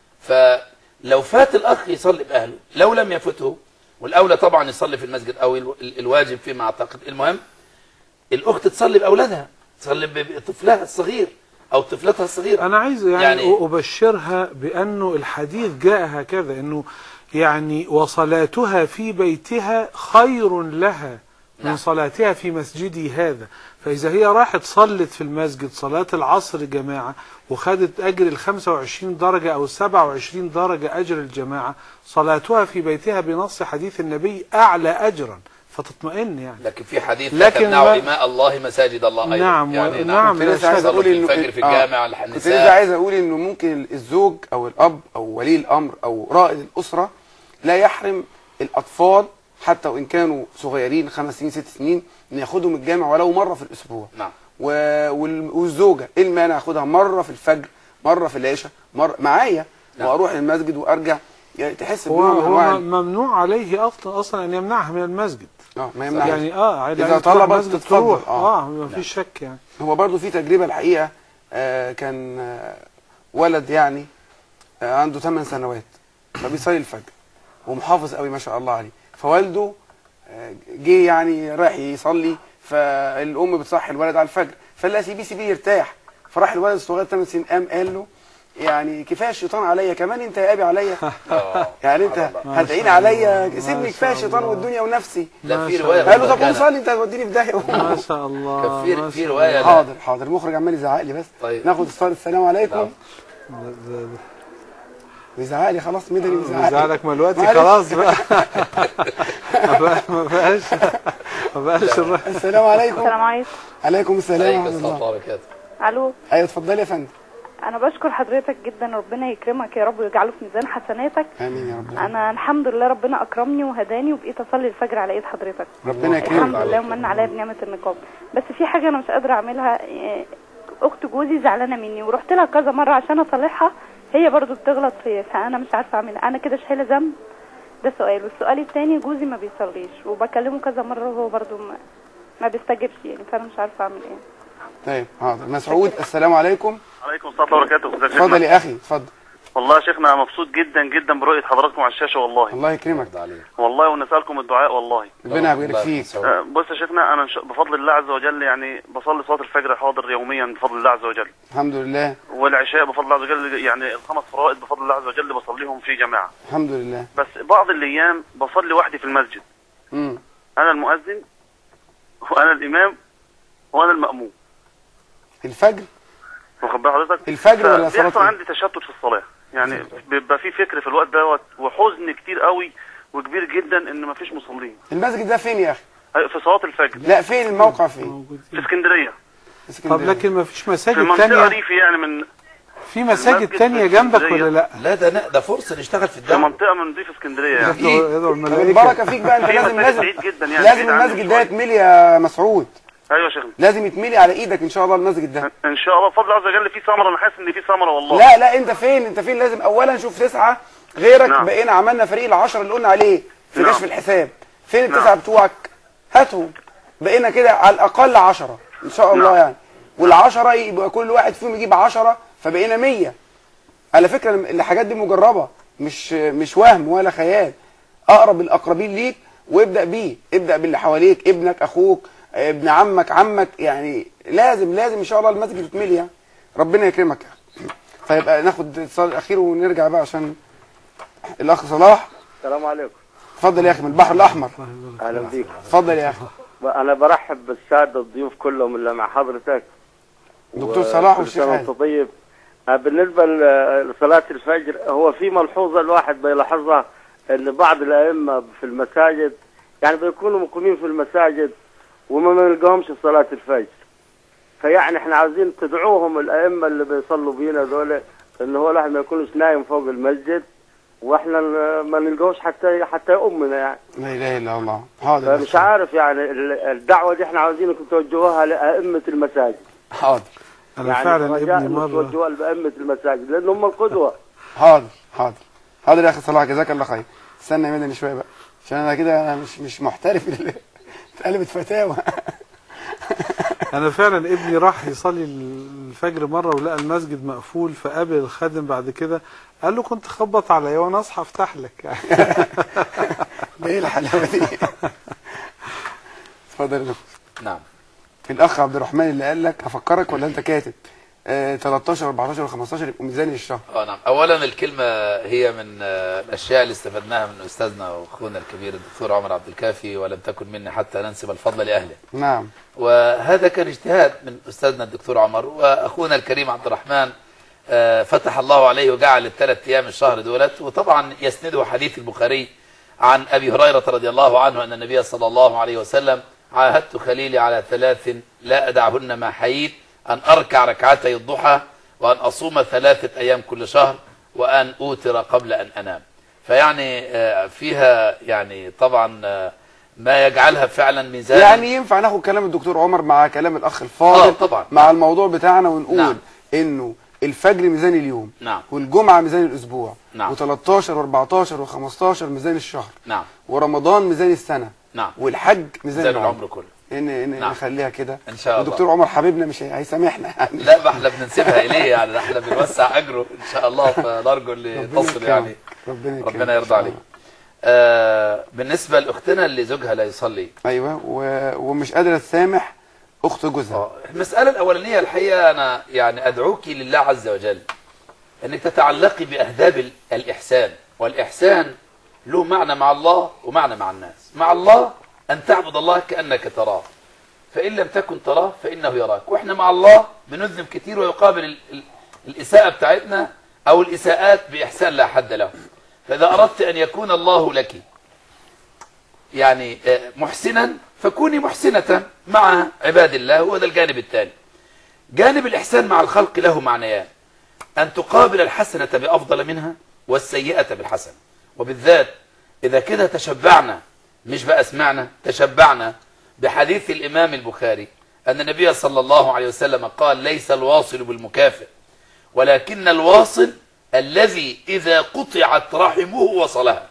فلو فات الأخ يصلي بأهله لو لم يفته والأولى طبعا يصلي في المسجد أو ال- ال- الواجب فيما أعتقد المهم الأخت تصلي بأولادها تصلي ب- بطفلها الصغير أو طفلتها الصغيرة أنا عايز يعني, يعني- يعني أبشرها بأنه الحديث جاء هكذا أنه يعني وصلاتها في بيتها خير لها من نعم. صلاتها في مسجدي هذا فإذا هي راحت صلت في المسجد صلاة العصر جماعة وخدت أجر ال 25 درجة أو ال 27 درجة أجر الجماعة صلاتها في بيتها بنص حديث النبي أعلى أجرا فتطمئن يعني لكن في حديث لكن لكن تمنعوا ما- إماء الله مساجد الله أيضا نعم، يعني نعم. كنت لسه عايز صلوا اقول في انه الفجر في آه. الجامع كنت لسه النساء عايز اقول انه ممكن الزوج او الاب او ولي الامر او رائد الاسره لا يحرم الاطفال حتى وان كانوا صغيرين خمس سنين ست سنين ان ياخدهم الجامع ولو مره في الاسبوع نعم و... وال- والزوجه ايه المانع اخدها مره في الفجر مره في العشاء مره معايا نعم. واروح المسجد وارجع يعني تحس هو, بنوع من هو انواع ال- ممنوع عليه أصلا أصلا أن يمنعها من المسجد اه ما يمنعش يعني اه إذا عايز تروح طلبت مسجد تتفضل. تروح آه. اه ما فيش شك يعني هو برضو في تجربة الحقيقة آه كان آه ولد يعني آه عنده 8 سنوات فبيصلي الفجر ومحافظ قوي ما شاء الله عليه فوالده آه جه يعني رايح يصلي فالام بتصحي الولد على الفجر فقال لها سيبيه سيبيه يرتاح فراح الولد الصغير 8 سنين قام قال له يعني كفايه الشيطان عليا كمان انت يا ابي عليا آه. يعني انت ما هتعين شاء عليا الله. سيبني ما كفايه شاء الشيطان الله. والدنيا ونفسي لا ما في شاء رواية قال له طب برضه قوم كان- صلي انت هتوديني في داهيه ما شاء الله كان في- ما في شاء رواية الله. حاضر حاضر المخرج عمال يزعق لي بس طيب. ناخد اتصال السلام عليكم نعم. ده- ده- بيزعق لي خلاص مدني بيزعق بيزعلك ما الوقت معلش. خلاص بقى ما بقى- ما بقاش ما بقاش الر- السلام عليكم السلام عليكم عليكم السلام عليكم ورحمه السلام الله وبركاته الو ايوه اتفضلي يا فندم انا بشكر حضرتك جدا ربنا يكرمك يا رب ويجعله في ميزان حسناتك امين يا رب انا الحمد لله ربنا اكرمني وهداني وبقيت اصلي الفجر على ايد حضرتك ربنا الحمد يكرمك لله ومن عليا بنعمه النقاب بس في حاجه انا مش قادره اعملها إيه، اخت جوزي زعلانه مني ورحت لها كذا مره عشان اصالحها هي برضو بتغلط فيا فانا مش عارفه اعملها انا كده شايله ذنب ده سؤال والسؤال الثاني جوزي ما بيصليش وبكلمه كذا مره وهو برضو ما, ما بيستجبش يعني فانا مش عارفه اعمل ايه طيب حاضر مسعود السلام عليكم عليكم السلام ورحمه الله وبركاته ازيك يا اتفضل شيخنا؟ يا اخي اتفضل والله يا شيخنا أنا مبسوط جدا جدا برؤيه حضراتكم على الشاشه والله الله يكرمك والله ونسالكم الدعاء والله ربنا يبارك فيك أه، بص يا شيخنا انا إن شاء- بفضل الله عز وجل يعني بصلي صلاه الفجر حاضر يوميا بفضل الله عز وجل الحمد لله والعشاء بفضل الله عز وجل يعني الخمس فرائض بفضل الله عز وجل بصليهم في جماعه الحمد لله بس بعض الايام بصلي وحدي في المسجد امم انا المؤذن وانا الامام وانا الماموم الفجر واخد بال حضرتك الفجر ولا صلاة بيحصل ايه؟ عندي تشتت في الصلاه يعني بيبقى في فكر في الوقت دوت وحزن كتير قوي وكبير جدا ان مفيش مصلين المسجد ده فين يا اخي في صلاه الفجر لا فين الموقع فين موجود في اسكندريه طب اسكندريه لكن ما فيش في مساجد منطقه تانية ريفي يعني من في مساجد المسجد تانية في جنبك اسكندرية. ولا لا؟ لا ده ده فرصة نشتغل في في الدعوة منطقه من ريف اسكندريه يعني أكيد. يدعو يدعو طب الملائكة البركه فيك بقى انت في لازم مساجد لازم بعيد جدا يعني لازم بعيد عني المسجد ده شوية. يتملي يا مسعود ايوه يا شيخنا لازم يتملي على ايدك ان شاء الله المسجد ده ان شاء الله بفضل الله عز وجل في ثمره انا حاسس ان في ثمره والله لا لا انت فين انت فين لازم اولا شوف تسعه غيرك نعم. بقينا عملنا فريق العشرة اللي قلنا عليه في نعم. كشف الحساب فين نعم. التسعه بتوعك هاتهم بقينا كده على الاقل عشرة ان شاء الله نعم. يعني والعشرة يبقى كل واحد فيهم يجيب عشرة فبقينا مية على فكرة الحاجات دي مجربة مش مش وهم ولا خيال اقرب الاقربين ليك وابدا بيه ابدا باللي حواليك ابنك اخوك ابن عمك عمك يعني لازم لازم ان شاء الله المسجد يتملي يعني ربنا يكرمك فيبقى ناخد اتصال الاخير ونرجع بقى عشان الاخ صلاح السلام عليكم اتفضل يا اخي من البحر الاحمر اهلا بيك اتفضل يا اخي انا برحب بالساده الضيوف كلهم اللي مع حضرتك دكتور صلاح وكل والشيخ سنة هاني وانت طيب آه، بالنسبه ل- لصلاه الفجر هو في ملحوظه الواحد بيلاحظها ان بعض الائمه في المساجد يعني بيكونوا مقيمين في المساجد وما بنلقاهمش في صلاه الفجر فيعني احنا عاوزين تدعوهم الائمه اللي بيصلوا بينا دول ان هو الواحد ما يكونش نايم فوق المسجد واحنا ن- ما نلقاهوش حتى حتى يؤمنا يعني لا اله الا الله حاضر فمش عارف يعني ال- الدعوه دي احنا عاوزينكم توجهوها لائمه المساجد حاضر انا يعني فعلا رجاء ابني إنكم مره توجهوها لائمه المساجد لان هم القدوه حاضر حاضر حاضر يا اخي صلاح جزاك الله خير استنى يا مدني شويه بقى عشان انا كده انا مش مش محترف اتقلبت فتاوى انا فعلا ابني راح يصلي الفجر مره ولقى المسجد مقفول فقابل الخادم بعد كده قال له كنت خبط عليا وانا اصحى افتح لك يعني ده ايه الحلاوه دي اتفضل يا دكتور نعم الاخ عبد الرحمن اللي قال لك هفكرك ولا انت كاتب آه 13 14 و15 يبقوا ميزاني الشهر اه نعم اولا الكلمه هي من آه، الاشياء اللي استفدناها من استاذنا واخونا الكبير الدكتور عمر عبد الكافي ولم تكن مني حتى ننسب الفضل لاهله نعم وهذا كان اجتهاد من استاذنا الدكتور عمر واخونا الكريم عبد الرحمن آه، فتح الله عليه وجعل الثلاث ايام الشهر دولت وطبعا يسنده حديث البخاري عن ابي هريره رضي الله عنه ان النبي صلى الله عليه وسلم عاهدت خليلي على ثلاث لا ادعهن ما حييت ان اركع ركعتي الضحى وان اصوم ثلاثه ايام كل شهر وان اوتر قبل ان انام فيعني آه، فيها يعني طبعا آه، ما يجعلها فعلا ميزان يعني ينفع ناخد كلام الدكتور عمر مع كلام الاخ الفاضل آه، طبعا. مع الموضوع بتاعنا ونقول نعم. انه الفجر ميزان اليوم نعم والجمعه ميزان الاسبوع نعم. و13 و14 و15 ميزان الشهر نعم ورمضان ميزان السنه نعم والحج ميزان ميزان العمر العمر كله ان ان نعم. نخليها كده ان شاء الله الدكتور عمر حبيبنا مش هي- هيسامحنا يعني لا ما احنا بننسبها اليه يعني احنا بنوسع اجره ان شاء الله فنرجو اللي ربنا تصل يكرمك. يعني ربنا يكرمك ربنا إن يرضى شاء عليك آه بالنسبه لاختنا اللي زوجها لا يصلي ايوه و... ومش قادره تسامح اخت جوزها آه، المساله الاولانيه الحقيقه انا يعني ادعوك لله عز وجل انك تتعلقي باهداب ال- الاحسان والاحسان له معنى مع الله ومعنى مع الناس مع الله ان تعبد الله كانك تراه فان لم تكن تراه فانه يراك واحنا مع الله بنذنب كتير ويقابل ال- ال- الاساءه بتاعتنا او الاساءات باحسان لا حد له فاذا اردت ان يكون الله لك يعني آه، محسنا فكوني محسنة مع عباد الله هو ده الجانب الثاني جانب الإحسان مع الخلق له معنيان أن تقابل الحسنة بأفضل منها والسيئة بالحسنة وبالذات إذا كده تشبعنا مش بقى سمعنا تشبعنا بحديث الإمام البخاري أن النبي صلى الله عليه وسلم قال ليس الواصل بالمكافئ ولكن الواصل الذي إذا قطعت رحمه وصلها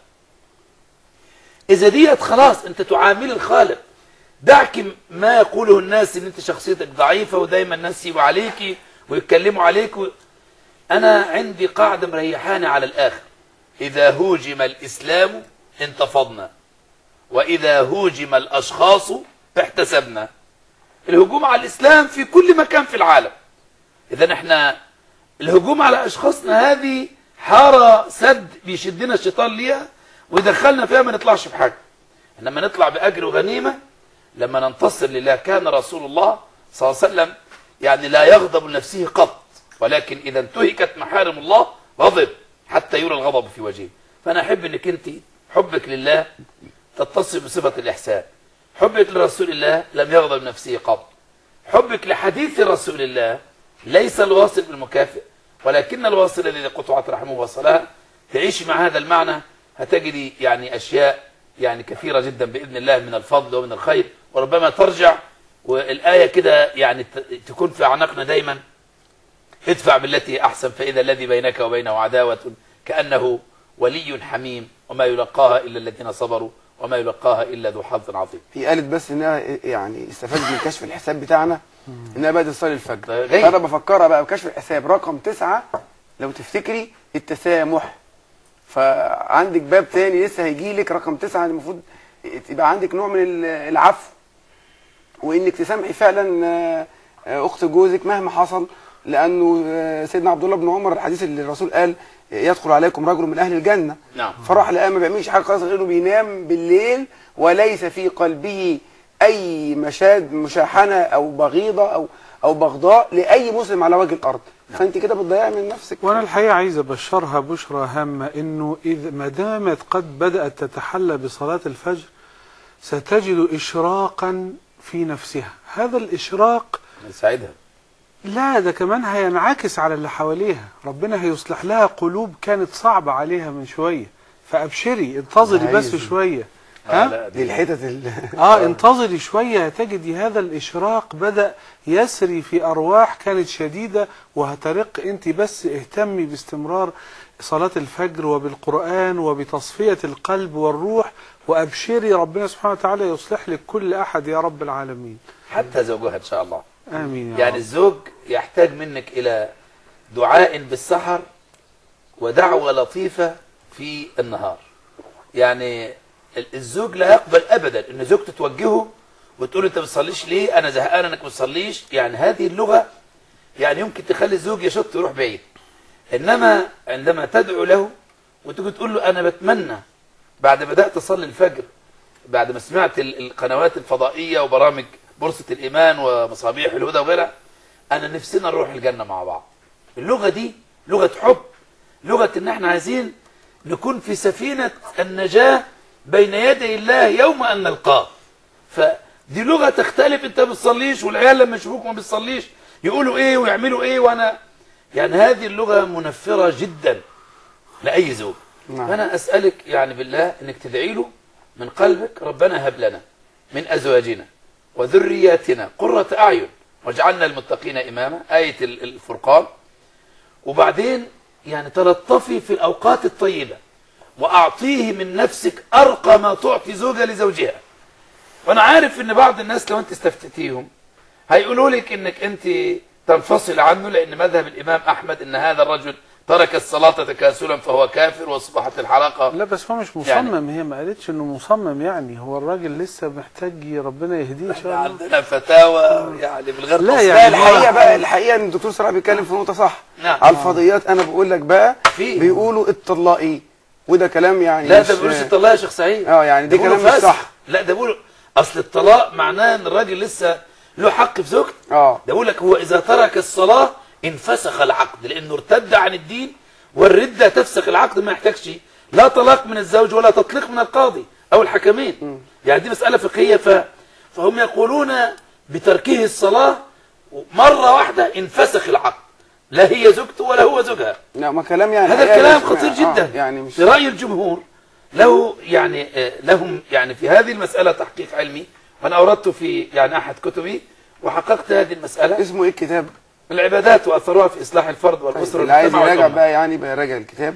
إذا ديت خلاص أنت تعامل الخالق دعك ما يقوله الناس ان انت شخصيتك ضعيفة ودايما الناس يبقوا عليكي ويتكلموا عليك و... انا عندي قاعدة مريحاني على الاخر اذا هوجم الاسلام انتفضنا واذا هوجم الاشخاص احتسبنا الهجوم على الاسلام في كل مكان في العالم اذا احنا الهجوم على اشخاصنا هذه حارة سد بيشدنا الشيطان ليها ويدخلنا فيها ما نطلعش بحاجة انما نطلع باجر وغنيمه لما ننتصر لله كان رسول الله صلى الله عليه وسلم يعني لا يغضب لنفسه قط ولكن اذا انتهكت محارم الله غضب حتى يرى الغضب في وجهه فانا احب انك انت حبك لله تتصف بصفه الاحسان حبك لرسول الله لم يغضب نفسه قط حبك لحديث رسول الله ليس الواصل بالمكافئ ولكن الواصل الذي قطعت رحمه وصلها تعيش مع هذا المعنى هتجدي يعني اشياء يعني كثيره جدا باذن الله من الفضل ومن الخير وربما ترجع والايه كده يعني ت- تكون في اعناقنا دايما ادفع بالتي هي احسن فاذا الذي بينك وبينه عداوه كانه ولي حميم وما يلقاها الا الذين صبروا وما يلقاها الا ذو حظ عظيم هي قالت بس انها يعني استفادت من كشف الحساب بتاعنا انها بقت تصلي الفجر ده جيد. فانا بفكرها بقى بكشف الحساب رقم تسعة لو تفتكري التسامح فعندك باب تاني لسه هيجي لك رقم تسعة المفروض يبقى عندك نوع من ال- العفو وانك تسامحي فعلا آه، آه، اخت جوزك مهما حصل لانه آه، سيدنا عبد الله بن عمر الحديث اللي الرسول قال يدخل عليكم رجل من اهل الجنه نعم فراح لقى ما بيعملش حاجه خالص غير انه بينام بالليل وليس في قلبه اي مشاد مشاحنه او بغيضه او او بغضاء لاي مسلم على وجه الارض فانت كده بتضيعي من نفسك وانا الحقيقه عايز ابشرها بشرى هامه انه اذا ما دامت قد بدات تتحلى بصلاه الفجر ستجد اشراقا في نفسها هذا الاشراق نساعدها لا ده كمان هينعكس على اللي حواليها ربنا هيصلح لها قلوب كانت صعبة عليها من شوية فأبشري انتظري بس عايز. شوية آه ها؟ لا دي دي الحتت ال... اه انتظري شوية هتجدي هذا الإشراق بدأ يسري في أرواح كانت شديدة وهترق أنت بس اهتمي باستمرار صلاة الفجر وبالقرآن وبتصفية القلب والروح وأبشري ربنا سبحانه وتعالى يصلح لك كل أحد يا رب العالمين حتى زوجها ان شاء الله آمين يا يعني رب. الزوج يحتاج منك الى دعاء بالسحر ودعوة لطيفة في النهار يعني ال- الزوج لا يقبل ابدا ان زوجته توجهه وتقول له انت ما بتصليش ليه انا زهقان انك ما بتصليش يعني هذه اللغة يعني يمكن تخلي الزوج يشط يروح بعيد انما عندما تدعو له وتيجي تقول له انا بتمنى بعد ما بدات اصلي الفجر بعد ما سمعت ال- القنوات الفضائيه وبرامج بورصه الايمان ومصابيح الهدى وغيرها انا نفسنا نروح الجنه مع بعض اللغه دي لغه حب لغه ان احنا عايزين نكون في سفينه النجاه بين يدي الله يوم ان نلقاه فدي لغه تختلف انت ما بتصليش والعيال لما يشوفوك ما بتصليش يقولوا ايه ويعملوا ايه وانا يعني هذه اللغه منفره جدا لاي زوج نعم. فانا اسالك يعني بالله انك تدعي له من قلبك ربنا هب لنا من ازواجنا وذرياتنا قرة اعين واجعلنا المتقين اماما ايه ال- الفرقان وبعدين يعني تلطفي في الاوقات الطيبه واعطيه من نفسك ارقى ما تعطي زوجها لزوجها وانا عارف ان بعض الناس لو انت استفتيتيهم هيقولوا لك انك انت تنفصل عنه لان مذهب الامام احمد ان هذا الرجل ترك الصلاه تكاسلا فهو كافر واصبحت الحلقه لا بس هو مش يعني- مصمم هي ما قالتش انه مصمم يعني هو الراجل لسه محتاج ربنا يهديه ان شاء الله عندنا فتاوى يعني بالغير لا تصريح. لا يعني الحقيقه هو- بقى الحقيقه ان الدكتور صلاح بيتكلم في نقطه صح نعم. على الفضيات انا بقول لك بقى في. بيقولوا اتطلقي وده كلام يعني لا مش- ده بيقولوش الطلاق يا شيخ سعيد اه يعني ده ده بيقولوا كلام مش فاسد. صح لا ده بيقولوا اصل الطلاق معناه ان الراجل لسه له حق في زوجته اه ده بيقول لك هو اذا ترك الصلاه انفسخ العقد لانه ارتد عن الدين والرده تفسخ العقد ما يحتاجش لا طلاق من الزوج ولا تطليق من القاضي او الحكمين يعني دي مساله فقهيه ف... فهم يقولون بتركه الصلاه مره واحده انفسخ العقد لا هي زوجته ولا هو زوجها لا ما كلام يعني هذا الحقيقة الكلام مش- خطير آه، جدا يعني مش في رأي الجمهور له يعني آه، لهم يعني في هذه المسألة تحقيق علمي وأنا أوردت في يعني أحد كتبي وحققت هذه المسألة اسمه ايه الكتاب العبادات وأثرها في إصلاح الفرد والأسرة اللي عايز والمجتمع يراجع والأمة بقى يعني بقى يراجع الكتاب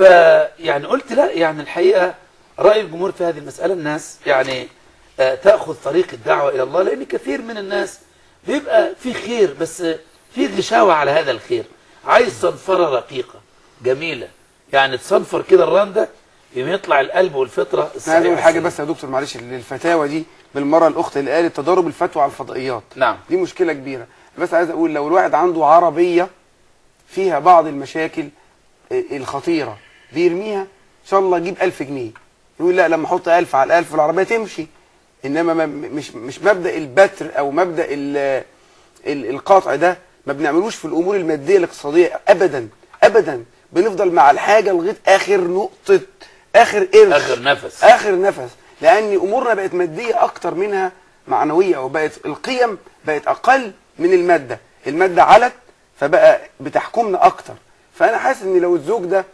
فيعني قلت لا يعني الحقيقة رأي الجمهور في هذه المسألة الناس يعني آه، تأخذ طريق الدعوة إلى الله لأن كثير من الناس بيبقى في خير بس في غشاوة على هذا الخير عايز صنفرة رقيقة جميلة يعني تصنفر كده الرندة يوم يطلع القلب والفطرة انا عايز الصحيحة اقول حاجه السليمة. بس يا دكتور معلش للفتاوى دي بالمره الاخت اللي قالت تضارب الفتوى على الفضائيات نعم دي مشكله كبيره بس عايز اقول لو الواحد عنده عربيه فيها بعض المشاكل آه، الخطيره بيرميها ان شاء الله اجيب 1000 جنيه يقول لا لما احط 1000 على 1000 العربيه تمشي انما ما مش مش مبدا البتر او مبدا ال ال- القطع ده ما بنعملوش في الامور الماديه الاقتصاديه ابدا ابدا بنفضل مع الحاجه لغايه اخر نقطه اخر قرش آخر نفس اخر نفس لان امورنا بقت ماديه اكتر منها معنويه وبقت القيم بقت اقل من الماده الماده علت فبقى بتحكمنا اكتر فانا حاسس ان لو الزوج ده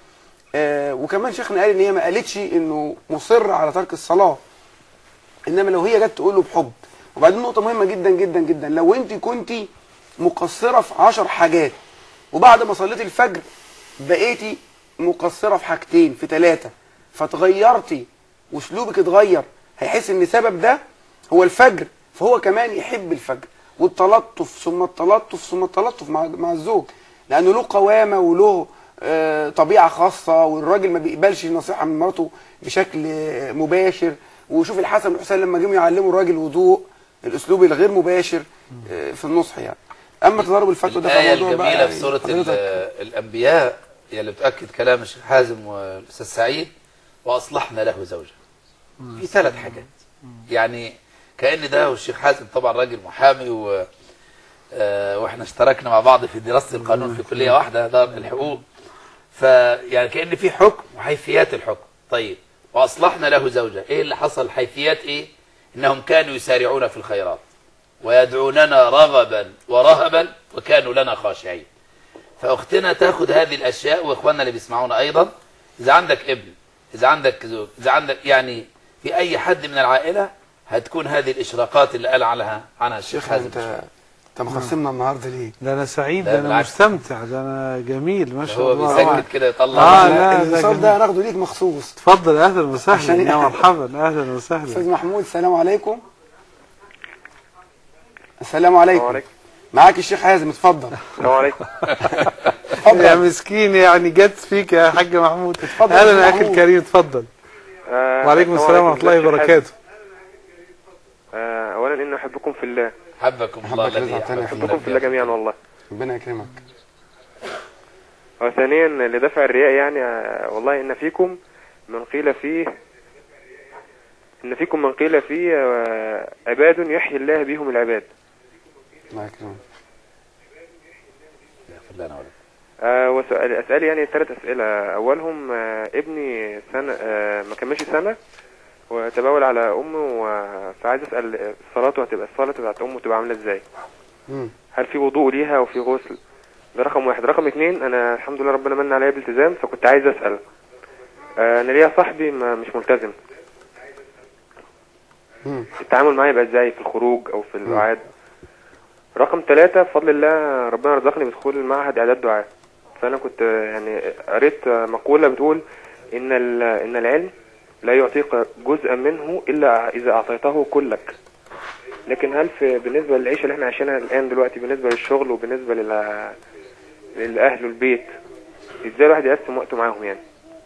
آه وكمان شيخنا قال ان هي ما قالتش انه مصر على ترك الصلاه انما لو هي جت تقول له بحب وبعدين نقطه مهمه جدا جدا جدا لو انت كنتي مقصره في عشر حاجات وبعد ما صليتي الفجر بقيتي مقصره في حاجتين في ثلاثه فتغيرتي واسلوبك اتغير هيحس ان سبب ده هو الفجر فهو كمان يحب الفجر والتلطف ثم التلطف ثم التلطف مع مع الزوج لانه له قوامه وله آه، طبيعه خاصه والراجل ما بيقبلش النصيحه من مراته بشكل آه، مباشر وشوف الحسن والحسين لما جم يعلموا الراجل وضوء الاسلوب الغير مباشر آه، في النصح يعني اما تضارب الفتوى ده الآية فموضوع بقى الجميلة في سورة حضرتك- ال- الأنبياء هي اللي بتأكد كلام الشيخ حازم والأستاذ سعيد وأصلحنا له زوجة في ثلاث حاجات يعني كأن ده والشيخ حازم طبعا راجل محامي و آه، واحنا اشتركنا مع بعض في دراسة القانون في كلية واحدة دار الحقوق فيعني كأن في حكم وحيثيات الحكم طيب وأصلحنا له زوجة إيه اللي حصل حيثيات إيه إنهم كانوا يسارعون في الخيرات ويدعوننا رغبا ورهبا وكانوا لنا خاشعين فأختنا تاخد هذه الأشياء وإخواننا اللي بيسمعونا أيضا إذا عندك ابن إذا عندك زوج إذا عندك يعني في أي حد من العائلة هتكون هذه الإشراقات اللي قال عنها عنها الشيخ شيخ حازم انت انت مخصمنا النهارده ليه؟ ده انا سعيد لا ده انا بالعكس. مستمتع ده انا جميل ما شاء هو الله بيسكت كده يطلع اه لا لا ده الاتصال ده جميل. هناخده ليك مخصوص اتفضل اهلا وسهلا عشان- يا مرحبا اهلا استاذ وسهلا محمود السلام عليكم السلام عليكم عليكم. معاك الشيخ حازم اتفضل السلام عليكم يا مسكين يعني جت فيك يا حاج محمود اتفضل يا اهلا يا اخي محمود. الكريم اتفضل آه، وعليكم السلام ورحمه الله ازيك يا وبركاته حازم؟ آه، اولا اني احبكم في الله حبكم الله حبك الذي رزق تاني أحبكم احبكم في الله جميعا والله ربنا يكرمك وثانيا لدفع الرياء يعني آه، والله ان فيكم من قيل فيه ان فيكم من قيل فيه آه، عباد يحيي الله بهم العباد الله يكرمك يغفر لنا ولكم. آه، وسؤال اسالي يعني ثلاث اسئله اولهم آه، ابني سنه آه، ما كملش سنه وتبول على امه و- فعايز اسال صلاته هتبقى الصلاه بتاعت امه تبقى عامله ازاي مم. هل في وضوء ليها وفي غسل ده رقم واحد رقم اتنين انا الحمد لله ربنا من عليا بالتزام فكنت عايز اسال آه، انا ليا صاحبي ما مش ملتزم مم. التعامل معاه يبقى ازاي في الخروج او في القعاد رقم ثلاثة بفضل الله ربنا رزقني بدخول المعهد اعداد دعاء فانا كنت آه، يعني قريت آه، مقولة بتقول ان ال- ان العلم لا يعطيك جزءا منه الا اذا اعطيته كلك لكن هل في بالنسبة للعيشة اللي احنا عايشينها الان دلوقتي بالنسبة للشغل وبالنسبة لل للاهل والبيت ازاي الواحد يقسم وقته معاهم يعني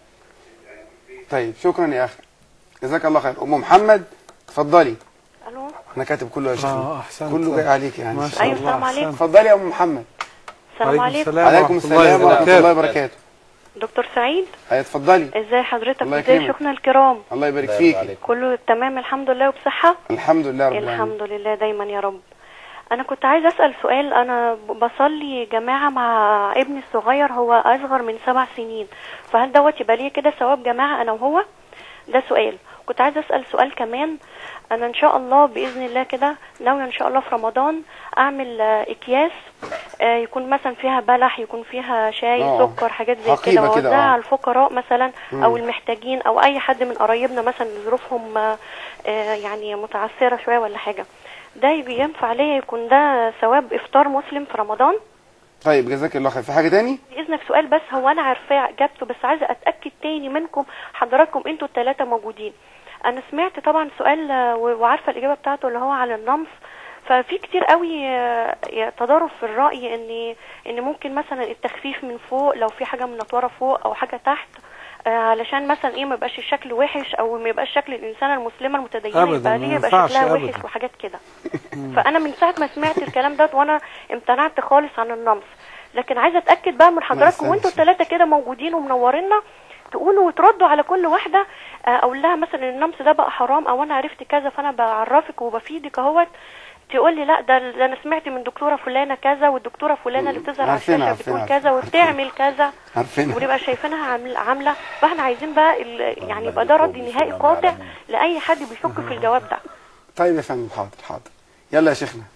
طيب شكرا يا اخي جزاك الله خير ام محمد اتفضلي الو انا كاتب كله يا شيخ اه احسنت كله جاي عليك يعني ما شاء أيوة، الله السلام عليكم. أحسنت. اتفضلي يا ام محمد السلام عليكم عليكم السلام ورحمه الله وبركاته دكتور سعيد أي اتفضلي ازاي حضرتك الله ازاي يكرمك. شيخنا الكرام الله يبارك الله يرضى فيكي عليكم. كله تمام الحمد لله وبصحة الحمد لله رب العالمين الحمد لله دايما يا رب انا كنت عايزه اسال سؤال انا ب- بصلي جماعه مع ابني الصغير هو اصغر من سبع سنين فهل دوت يبقى ليه كده ثواب جماعه انا وهو ده سؤال كنت عايزه اسال سؤال كمان انا ان شاء الله باذن الله كده ناويه ان شاء الله في رمضان اعمل آه، اكياس آه، يكون مثلا فيها بلح يكون فيها شاي آه. سكر حاجات زي حقيبة كده كده، واوزعها آه. على الفقراء مثلا او مم. المحتاجين او اي حد من قرايبنا مثلا اللي ظروفهم آه، آه، يعني متعثره شويه ولا حاجه ده ينفع ليا يكون ده ثواب افطار مسلم في رمضان طيب جزاك الله خير في حاجه تاني باذنك سؤال بس هو انا عارفاه اجابته بس عايزه اتاكد تاني منكم حضراتكم انتوا الثلاثه موجودين انا سمعت طبعا سؤال آه، و- وعارفه الاجابه بتاعته اللي هو على النمص ففي كتير قوي آه، يا تضارب في الراي ان ان ممكن مثلا التخفيف من فوق لو في حاجه منطوره فوق او حاجه تحت آه، علشان مثلا ايه ما يبقاش الشكل وحش او ما يبقاش شكل الانسانه المسلمه المتدينه أبداً، يبقى ما ليه يبقى ينفعش شكلها أبداً. وحش وحاجات كده فانا من ساعه ما سمعت الكلام ده وانا امتنعت خالص عن النمص لكن عايزه اتاكد بقى من حضراتكم وانتوا الثلاثه كده موجودين ومنورينا تقولوا وتردوا على كل واحده آه، اقول لها مثلا النمص ده بقى حرام او انا عرفت كذا فانا بعرفك وبفيدك اهوت تقول لي لا ده ده انا سمعت من دكتوره فلانه كذا والدكتوره فلانه اللي بتظهر على عارفينها، الشاشه عارفينها، بتقول كذا وبتعمل كذا عارفينها ونبقى شايفينها عامل- عامله فاحنا عايزين بقى ال- يعني يبقى ده رد نهائي قاطع لاي حد بيشك في الجواب ده طيب يا فندم حاضر حاضر يلا يا شيخنا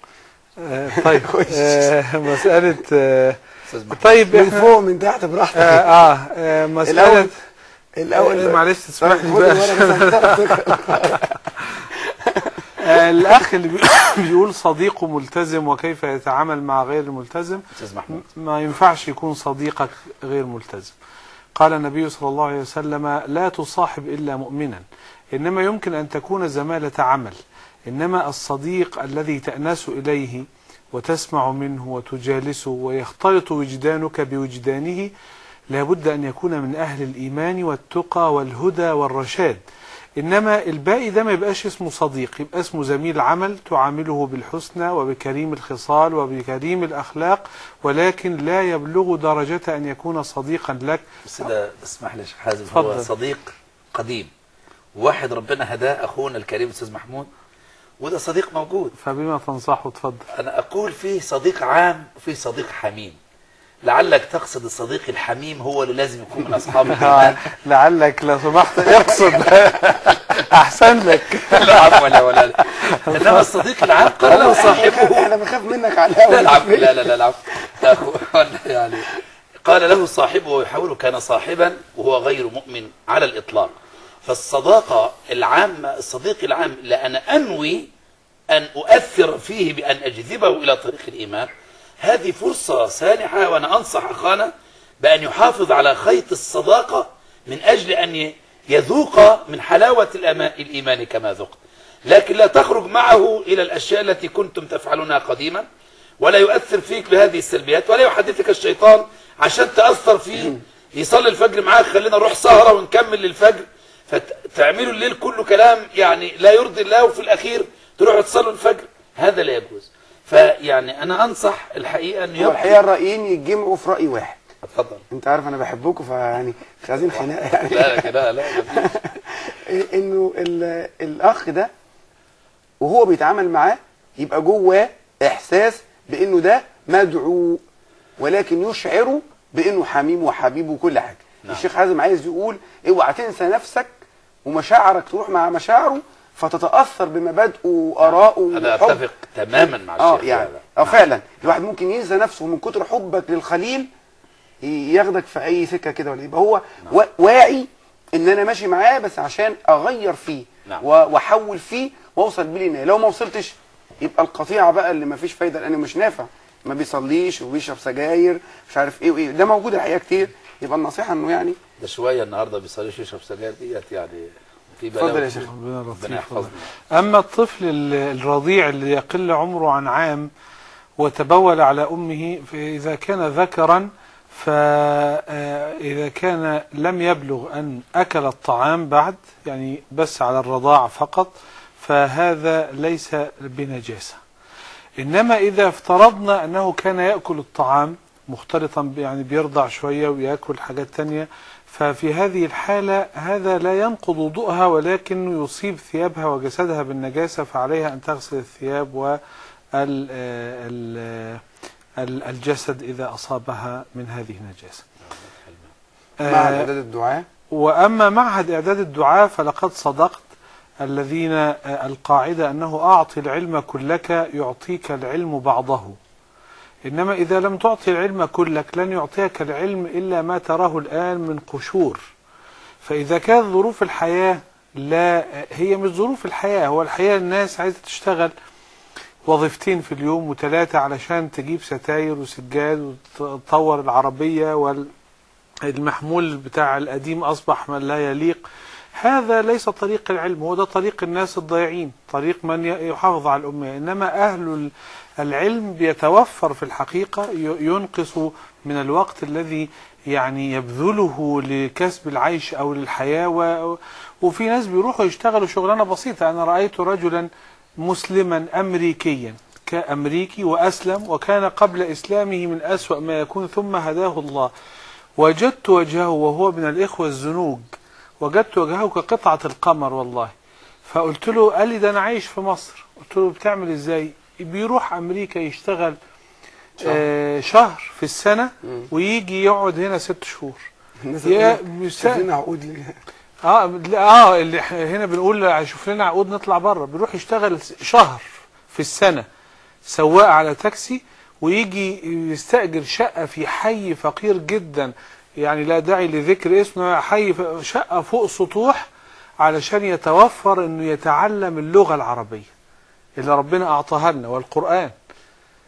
آه، طيب آه، مسألة آه، أستاذ محمود. طيب من احنا فوق من تحت براحتك آه, آه, آه مسألة الاول آه، معلش تسمح طيب، لي خد بقى الورقة بس عشان تعرف آه الأخ اللي بي- بيقول صديقه ملتزم وكيف يتعامل مع غير الملتزم أستاذ محمود ما ينفعش يكون صديقك غير ملتزم قال النبي صلى الله عليه وسلم لا تصاحب إلا مؤمنا إنما يمكن أن تكون زمالة عمل إنما الصديق الذي تأنس إليه وتسمع منه وتجالسه ويختلط وجدانك بوجدانه لابد أن يكون من أهل الإيمان والتقى والهدى والرشاد إنما الباقي ده ما يبقاش اسمه صديق يبقى اسمه زميل عمل تعامله بالحسنى وبكريم الخصال وبكريم الأخلاق ولكن لا يبلغ درجة أن يكون صديقا لك بس ده اسمح لي يا شيخ حازم هو اتفضل. صديق قديم واحد ربنا هداه اخونا الكريم استاذ محمود وده صديق موجود فبما تنصحه اتفضل انا اقول فيه صديق عام وفيه صديق حميم لعلك تقصد الصديق الحميم هو اللي لازم يكون من اصحاب الايمان لعلك لو سمحت اقصد احسن لك لا عفوا لا ولا لا انما الصديق العام قال له صاحبه احنا بنخاف منك على لا الهوا العفو لا لا لا العفو لا، هو- يعني قال له صاحبه ويحاول كان صاحبا وهو غير مؤمن على الإطلاق فالصداقة العامة الصديق العام لأنا أنوي أن أؤثر فيه بأن أجذبه إلى طريق الإيمان هذه فرصة سانحة وأنا أنصح أخانا بأن يحافظ على خيط الصداقة من أجل أن ي- يذوق من حلاوة الأما- الإيمان كما ذقت لكن لا تخرج معه إلى الأشياء التي كنتم تفعلونها قديما ولا يؤثر فيك بهذه السلبيات ولا يحدثك الشيطان عشان تأثر فيه يصلي الفجر معاك خلينا نروح سهرة ونكمل للفجر فتعملوا الليل كله كلام يعني لا يرضي الله وفي الأخير تروحوا تصلوا الفجر هذا لا يجوز فيعني أنا أنصح الحقيقة أن هو الحقيقه الرايين يتجمعوا في راي واحد اتفضل انت عارف انا بحبكم فيعني مش عايزين خناقه يعني لا كده لا مفيش. انه ال- الاخ ده وهو بيتعامل معاه يبقى جواه احساس بانه ده مدعو ولكن يشعره بانه حميم وحبيب وكل حاجه نعم. الشيخ حازم عايز يقول اوعى تنسى نفسك ومشاعرك تروح مع مشاعره فتتاثر بمبادئه وارائه أنا وحب- أتفق تماما مع اه الشيخ يعني هذا. اه فعلا الواحد ممكن ينسى نفسه من كتر حبك للخليل ي- ياخدك في اي سكه كده ولا يبقى هو وا- واعي ان انا ماشي معاه بس عشان اغير فيه نعم. و- واحول فيه واوصل بيه للنهايه لو ما وصلتش يبقى القطيعه بقى اللي ما فيش فايده لانه مش نافع ما بيصليش وبيشرب سجاير مش عارف ايه وايه ده موجود الحقيقه كتير يبقى النصيحه انه يعني ده شوية النهاردة بيصليش يشرب سجاير ديت يعني في اتفضل بلاوي يا شيخ. ربنا ربنا لطيف يحفظنا أما الطفل ال- الرضيع اللي يقل عمره عن عام وتبول على أمه فإذا كان ذكرا فإذا كان لم يبلغ أن أكل الطعام بعد يعني بس على الرضاع فقط فهذا ليس بنجاسة إنما إذا افترضنا أنه كان يأكل الطعام مختلطا ب- يعني بيرضع شوية ويأكل حاجات تانية ففي هذه الحالة هذا لا ينقض وضوءها ولكن يصيب ثيابها وجسدها بالنجاسة فعليها أن تغسل الثياب وال ال- ال- الجسد إذا أصابها من هذه النجاسة مع آه، اعداد الدعاء وأما معهد إعداد الدعاء فلقد صدقت الذين آه، القاعدة أنه أعطي العلم كلك يعطيك العلم بعضه إنما إذا لم تعطي العلم كلك لن يعطيك العلم إلا ما تراه الآن من قشور فإذا كانت ظروف الحياة لا هي مش ظروف الحياة هو الحياة الناس عايزة تشتغل وظيفتين في اليوم وثلاثة علشان تجيب ستاير وسجاد وتطور العربية وال المحمول بتاع القديم أصبح من لا يليق هذا ليس طريق العلم هو ده طريق الناس الضائعين طريق من ي- يحافظ على الأمة إنما أهل ال- العلم بيتوفر في الحقيقة ي- ينقص من الوقت الذي يعني يبذله لكسب العيش أو للحياة و وفي ناس بيروحوا يشتغلوا شغلانة بسيطة أنا رأيت رجلا مسلما أمريكيا كأمريكي وأسلم وكان قبل إسلامه من أسوأ ما يكون ثم هداه الله وجدت وجهه وهو من الإخوة الزنوج وجدت وجهه كقطعة القمر والله فقلت له قال لي ده أنا عايش في مصر قلت له بتعمل إزاي بيروح أمريكا يشتغل شهر. آه شهر في السنة ويجي يقعد هنا ست شهور الناس يا شوف مساء لنا عقود ليه اه لا، اه اللي إحنا هنا بنقول شوف لنا عقود نطلع بره بيروح يشتغل شهر في السنه سواق على تاكسي ويجي يستأجر شقة في حي فقير جدا يعني لا داعي لذكر اسمه حي ف- شقة فوق سطوح علشان يتوفر انه يتعلم اللغة العربية اللي ربنا اعطاها لنا والقرآن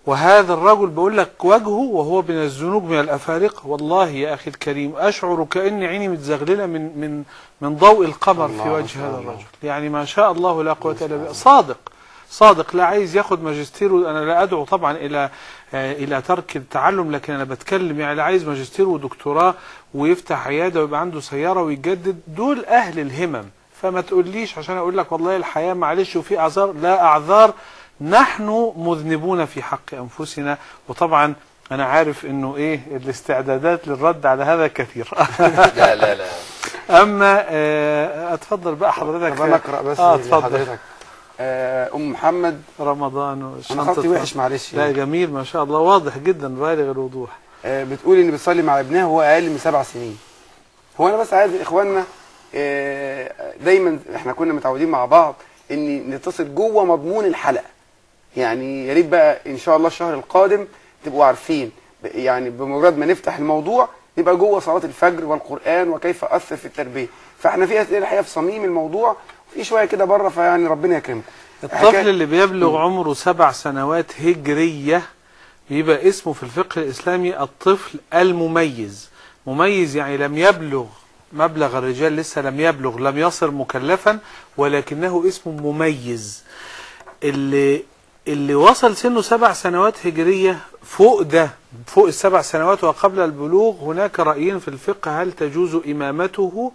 وهذا الرجل بقول لك وجهه وهو من الزنوج من الافارقه والله يا اخي الكريم اشعر كان عيني متزغلله من من من ضوء القمر الله في ما وجه شاء هذا الله. الرجل يعني ما شاء الله لا قوه الا بالله صادق صادق لا عايز ياخد ماجستير انا لا ادعو طبعا الى آه، الى ترك التعلم لكن انا بتكلم يعني لا عايز ماجستير ودكتوراه ويفتح عياده ويبقى عنده سياره ويجدد دول اهل الهمم فما تقوليش عشان اقول لك والله الحياه معلش وفي اعذار لا اعذار نحن مذنبون في حق انفسنا وطبعا انا عارف انه ايه الاستعدادات للرد على هذا كثير لا لا لا اما آه، اتفضل بقى حضرتك طب انا اقرا بس اه لحضرتك اتفضل آه، ام محمد رمضان انا وشنطة خطي وحش معلش لا يعني. جميل ما شاء الله واضح جدا بالغ الوضوح آه، بتقول ان بتصلي مع ابنها وهو اقل من سبع سنين هو انا بس عايز اخواننا آه، دايما احنا كنا متعودين مع بعض ان نتصل جوه مضمون الحلقه يعني يا ريت بقى ان شاء الله الشهر القادم تبقوا عارفين ب- يعني بمجرد ما نفتح الموضوع نبقى جوه صلاه الفجر والقران وكيف اثر في التربيه فاحنا في اسئله الحقيقه في صميم الموضوع وفي شويه كده بره فيعني ربنا يكرمكم الطفل اللي بيبلغ عمره سبع سنوات هجرية بيبقى اسمه في الفقه الإسلامي الطفل المميز مميز يعني لم يبلغ مبلغ الرجال لسه لم يبلغ لم يصر مكلفا ولكنه اسمه مميز اللي اللي وصل سنه سبع سنوات هجرية فوق ده فوق السبع سنوات وقبل البلوغ هناك رأيين في الفقه هل تجوز إمامته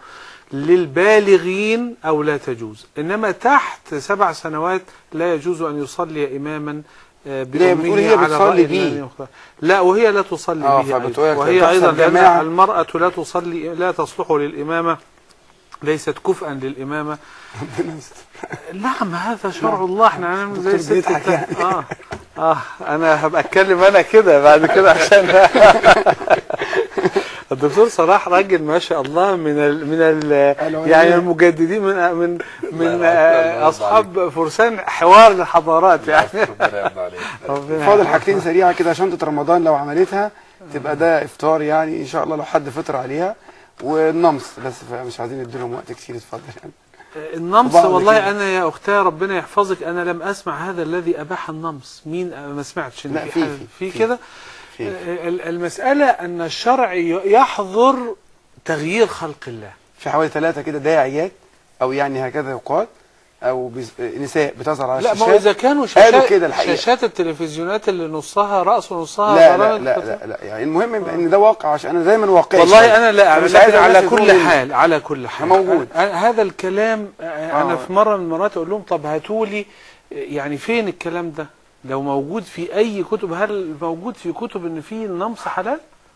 للبالغين أو لا تجوز إنما تحت سبع سنوات لا يجوز أن يصلي إماما آه، ليه بتقول بأمه هي على بتصلي الرأي بيه؟ الذي يختار. لا وهي لا تصلي آه، به فبتقول أيضا. لك وهي تحصل أيضا لأن جماعة. المرأة لا تصلي لا تصلح للإمامة ليست كفءا للإمامة نعم هذا شرع الله احنا هنعمل زي دكتور الست بيضحك التانية. اه اه انا هبقى اتكلم انا كده بعد كده عشان الدكتور صلاح راجل ما شاء الله من ال من ال يعني المجددين من من من آه، اصحاب فرسان حوار الحضارات يعني ربنا فاضل يحفظك. حاجتين سريعه كده شنطه رمضان لو عملتها تبقى ده افطار يعني ان شاء الله لو حد فطر عليها والنمص بس مش عايزين نديلهم وقت كتير اتفضل يعني النمص وبعض والله كده. انا يا اختاه ربنا يحفظك انا لم اسمع هذا الذي اباح النمص مين أنا ما سمعتش إن لا، في- حاجة- في- في في- كده في. ال- المساله ان الشرع ي- يحظر تغيير خلق الله في حوالي ثلاثه كده داعيات او يعني هكذا يقال او بز... نساء بتظهر على لا الشاشات ما هو اذا كانوا قالوا شاشات كده الحقيقه شاشات التلفزيونات اللي نصها راس ونصها لا لا برامج لا, بت- لا لا يعني المهم يبقى ان ده واقع عشان انا دايما واقعي والله شوية. انا لا فمش لكن عايز على الناس كل يقولوا إن- حال على كل حال موجود. أنا- هذا الكلام آه، انا آه. في مره من المرات اقول لهم طب هاتوا لي يعني فين الكلام ده لو موجود في اي كتب هل موجود في كتب ان في النمص حلال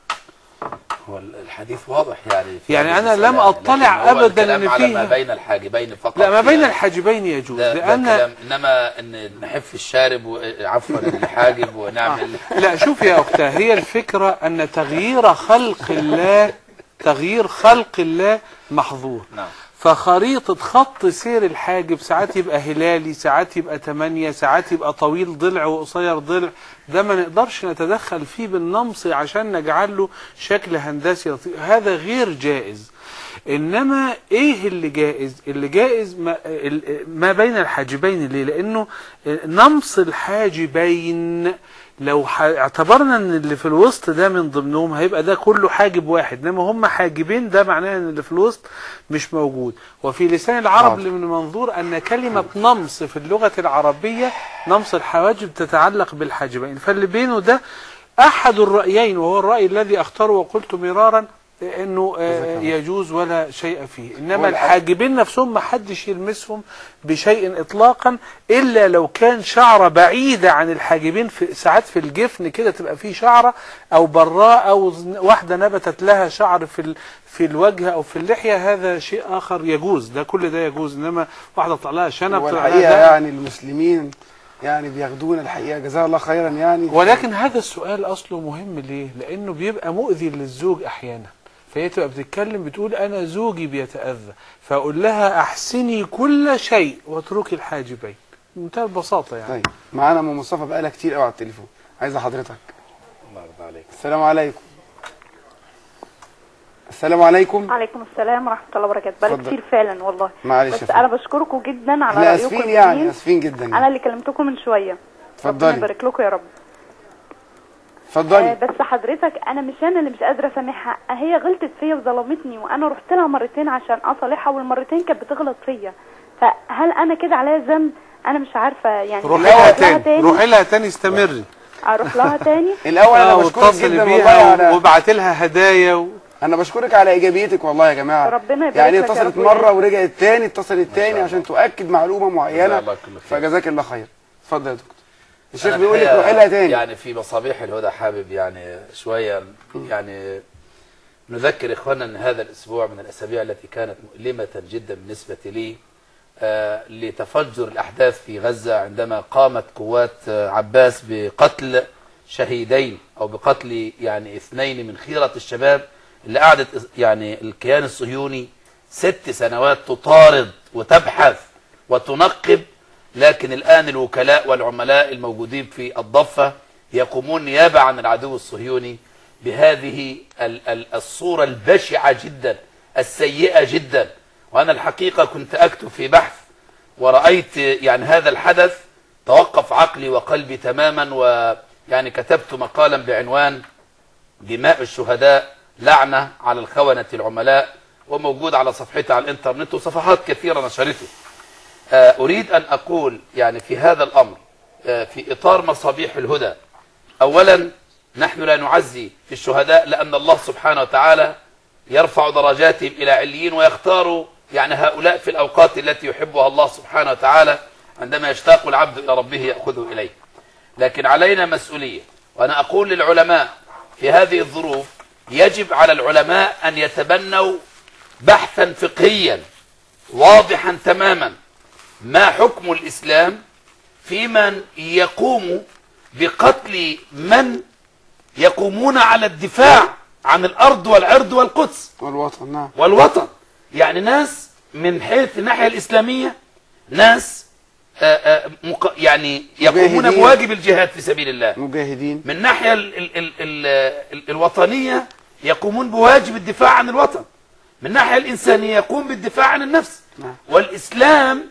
هو الحديث واضح يعني في يعني هذه أنا المسألة لم يعني. أطلع لكن هو أبداً الكلام إن على فيه- ما بين الحاجبين فقط لا ما بين يعني. الحاجبين يجوز ده, ده لان كلام انما ان نحف الشارب و- عفوا الحاجب ونعمل لا شوف يا أختاه هي الفكرة أن تغيير خلق الله تغيير خلق الله محظور نعم فخريطة خط سير الحاجب ساعات يبقى هلالي ساعات يبقى تمانية ساعات يبقى طويل ضلع وقصير ضلع ده ما نقدرش نتدخل فيه بالنمص عشان نجعل له شكل هندسي لطيف هذا غير جائز انما ايه اللي جائز اللي جائز ما, ال- ما بين الحاجبين ليه لانه نمص الحاجبين لو ح- اعتبرنا ان اللي في الوسط ده من ضمنهم هيبقى ده كله حاجب واحد انما هم حاجبين ده معناه ان اللي في الوسط مش موجود وفي لسان العرب حاضر. من منظور ان كلمة نمص في اللغة العربية نمص الحواجب تتعلق بالحاجبين فاللي بينه ده احد الرأيين وهو الرأي الذي اختاره وقلت مرارا انه آه، يجوز ولا شيء فيه انما هو الحاج- الحاجبين نفسهم ما حدش يلمسهم بشيء اطلاقا الا لو كان شعره بعيده عن الحاجبين في ساعات في الجفن كده تبقى فيه شعره او براء او ز- واحده نبتت لها شعر في ال- في الوجه او في اللحيه هذا شيء اخر يجوز ده كل ده يجوز انما واحده طلع لها شنب طلع لها والحقيقه ده- يعني المسلمين يعني بياخدونا الحقيقه جزاه الله خيرا يعني ولكن هذا السؤال اصله مهم ليه لانه بيبقى مؤذي للزوج احيانا فهي تبقى بتتكلم بتقول انا زوجي بيتاذى فاقول لها احسني كل شيء واتركي الحاجبين بمنتهى البساطه يعني طيب معانا ام مصطفى بقالها كتير قوي على التليفون عايزه حضرتك الله يرضى عليك السلام عليكم السلام عليكم عليكم السلام ورحمه الله وبركاته بقالي اتفضل. كتير فعلا والله معلش يا بس فندم. انا بشكركم جدا على احنا رايكم اسفين يعني الجميل. اسفين جدا انا اللي كلمتكم من شويه ربنا اتفضلي يبارك لكم يا رب اتفضلي. آه بس حضرتك انا مش انا اللي مش قادره اسامحها هي غلطت فيا وظلمتني وانا رحت لها مرتين عشان اصالحها والمرتين كانت بتغلط فيا فهل انا كده عليا ذنب انا مش عارفه يعني روحي أروح لها تاني روحي لها تاني استمري اروح لها تاني الاول انا آه، بشكرك واتصلي جدا بيها والله على وابعتي لها هدايا و... انا بشكرك على ايجابيتك والله يا جماعه ربنا يبارك يعني لك يا اتصلت رب مره ورجعت تاني اتصلت تاني عشان تؤكد معلومه معينه الله كل خير. فجزاك الله خير اتفضل يا دكتور الشيخ أنا بيقول لك الحقيقة روحي لها تاني يعني في مصابيح الهدى حابب يعني شوية يعني نذكر إخواننا أن هذا الأسبوع من الأسابيع التي كانت مؤلمة جدا بالنسبة لي آه، لتفجر الأحداث في غزة عندما قامت قوات آه، عباس بقتل شهيدين أو بقتل يعني اثنين من خيرة الشباب اللي قعدت يعني الكيان الصهيوني ست سنوات تطارد وتبحث وتنقب لكن الآن الوكلاء والعملاء الموجودين في الضفة يقومون نيابة عن العدو الصهيوني بهذه ال- ال- الصورة البشعة جدا السيئة جدا وأنا الحقيقة كنت أكتب في بحث ورأيت يعني هذا الحدث توقف عقلي وقلبي تماما ويعني كتبت مقالا بعنوان دماء الشهداء لعنة على الخونة العملاء وموجود على صفحتي على الانترنت وصفحات كثيرة نشرته آه، أريد أن أقول يعني في هذا الأمر آه، في إطار مصابيح الهدى أولا نحن لا نعزي في الشهداء لأن الله سبحانه وتعالى يرفع درجاتهم إلى عليين ويختار يعني هؤلاء في الأوقات التي يحبها الله سبحانه وتعالى عندما يشتاق العبد إلى ربه يأخذه إليه لكن علينا مسؤولية وأنا أقول للعلماء في هذه الظروف يجب على العلماء أن يتبنوا بحثا فقهيا واضحا تماما ما حكم الإسلام في من يقوم بقتل من يقومون على الدفاع عن الأرض والعرض والقدس والوطن نعم والوطن يعني ناس من حيث الناحية الإسلامية ناس آه، آه، مق- يعني يقومون مجاهدين. بواجب الجهاد في سبيل الله مجاهدين من الناحية ال ال ال ال ال الوطنية يقومون بواجب الدفاع عن الوطن من الناحية الإنسانية يقوم بالدفاع عن النفس نعم. والإسلام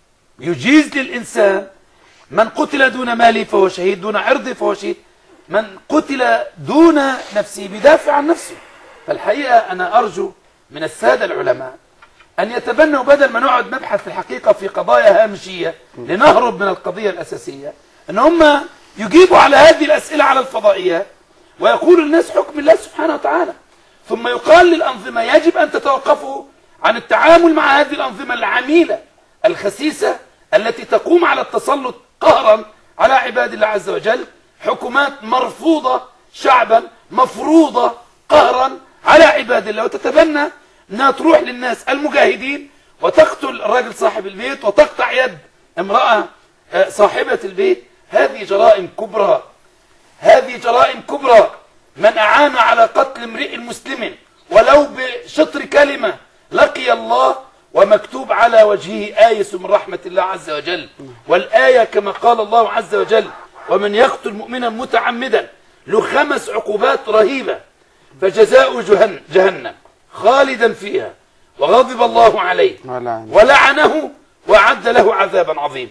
يجيز للإنسان من قتل دون ماله فهو شهيد دون عرضه فهو شهيد من قتل دون نفسه بدافع عن نفسه فالحقيقة أنا أرجو من السادة العلماء أن يتبنوا بدل ما نقعد نبحث في الحقيقة في قضايا هامشية لنهرب من القضية الأساسية أن هم يجيبوا على هذه الأسئلة على الفضائيات ويقولوا للناس حكم الله سبحانه وتعالى ثم يقال للأنظمة يجب أن تتوقفوا عن التعامل مع هذه الأنظمة العميلة الخسيسة التي تقوم على التسلط قهرا على عباد الله عز وجل حكومات مرفوضة شعبا مفروضة قهرا على عباد الله وتتبنى انها تروح للناس المجاهدين وتقتل الراجل صاحب البيت وتقطع يد امرأة آه، صاحبة البيت هذه جرائم كبرى هذه جرائم كبرى من أعان على قتل امرئ مسلم ولو بشطر كلمة لقي الله ومكتوب على وجهه آيس من رحمة الله عز وجل والآية كما قال الله عز وجل ومن يقتل مؤمنا متعمدا له خمس عقوبات رهيبة فجزاء جهن جهنم خالدا فيها وغضب الله عليه ولعن. ولعنه وأعد له عذابا عظيما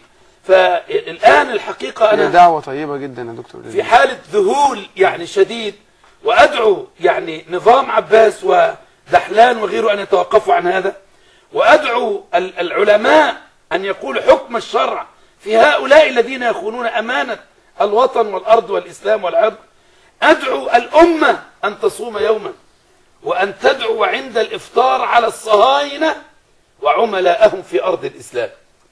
فالآن الحقيقة هي أنا دعوة طيبة جدا يا دكتور في حالة ذهول يعني شديد وأدعو يعني نظام عباس ودحلان وغيره أن يتوقفوا عن هذا وأدعو ال- العلماء أن يقولوا حكم الشرع في هؤلاء الذين يخونون أمانة الوطن والأرض والإسلام والعرض أدعو الأمة أن تصوم يوما وأن تدعو عند الإفطار على الصهاينة وعملاءهم في أرض الإسلام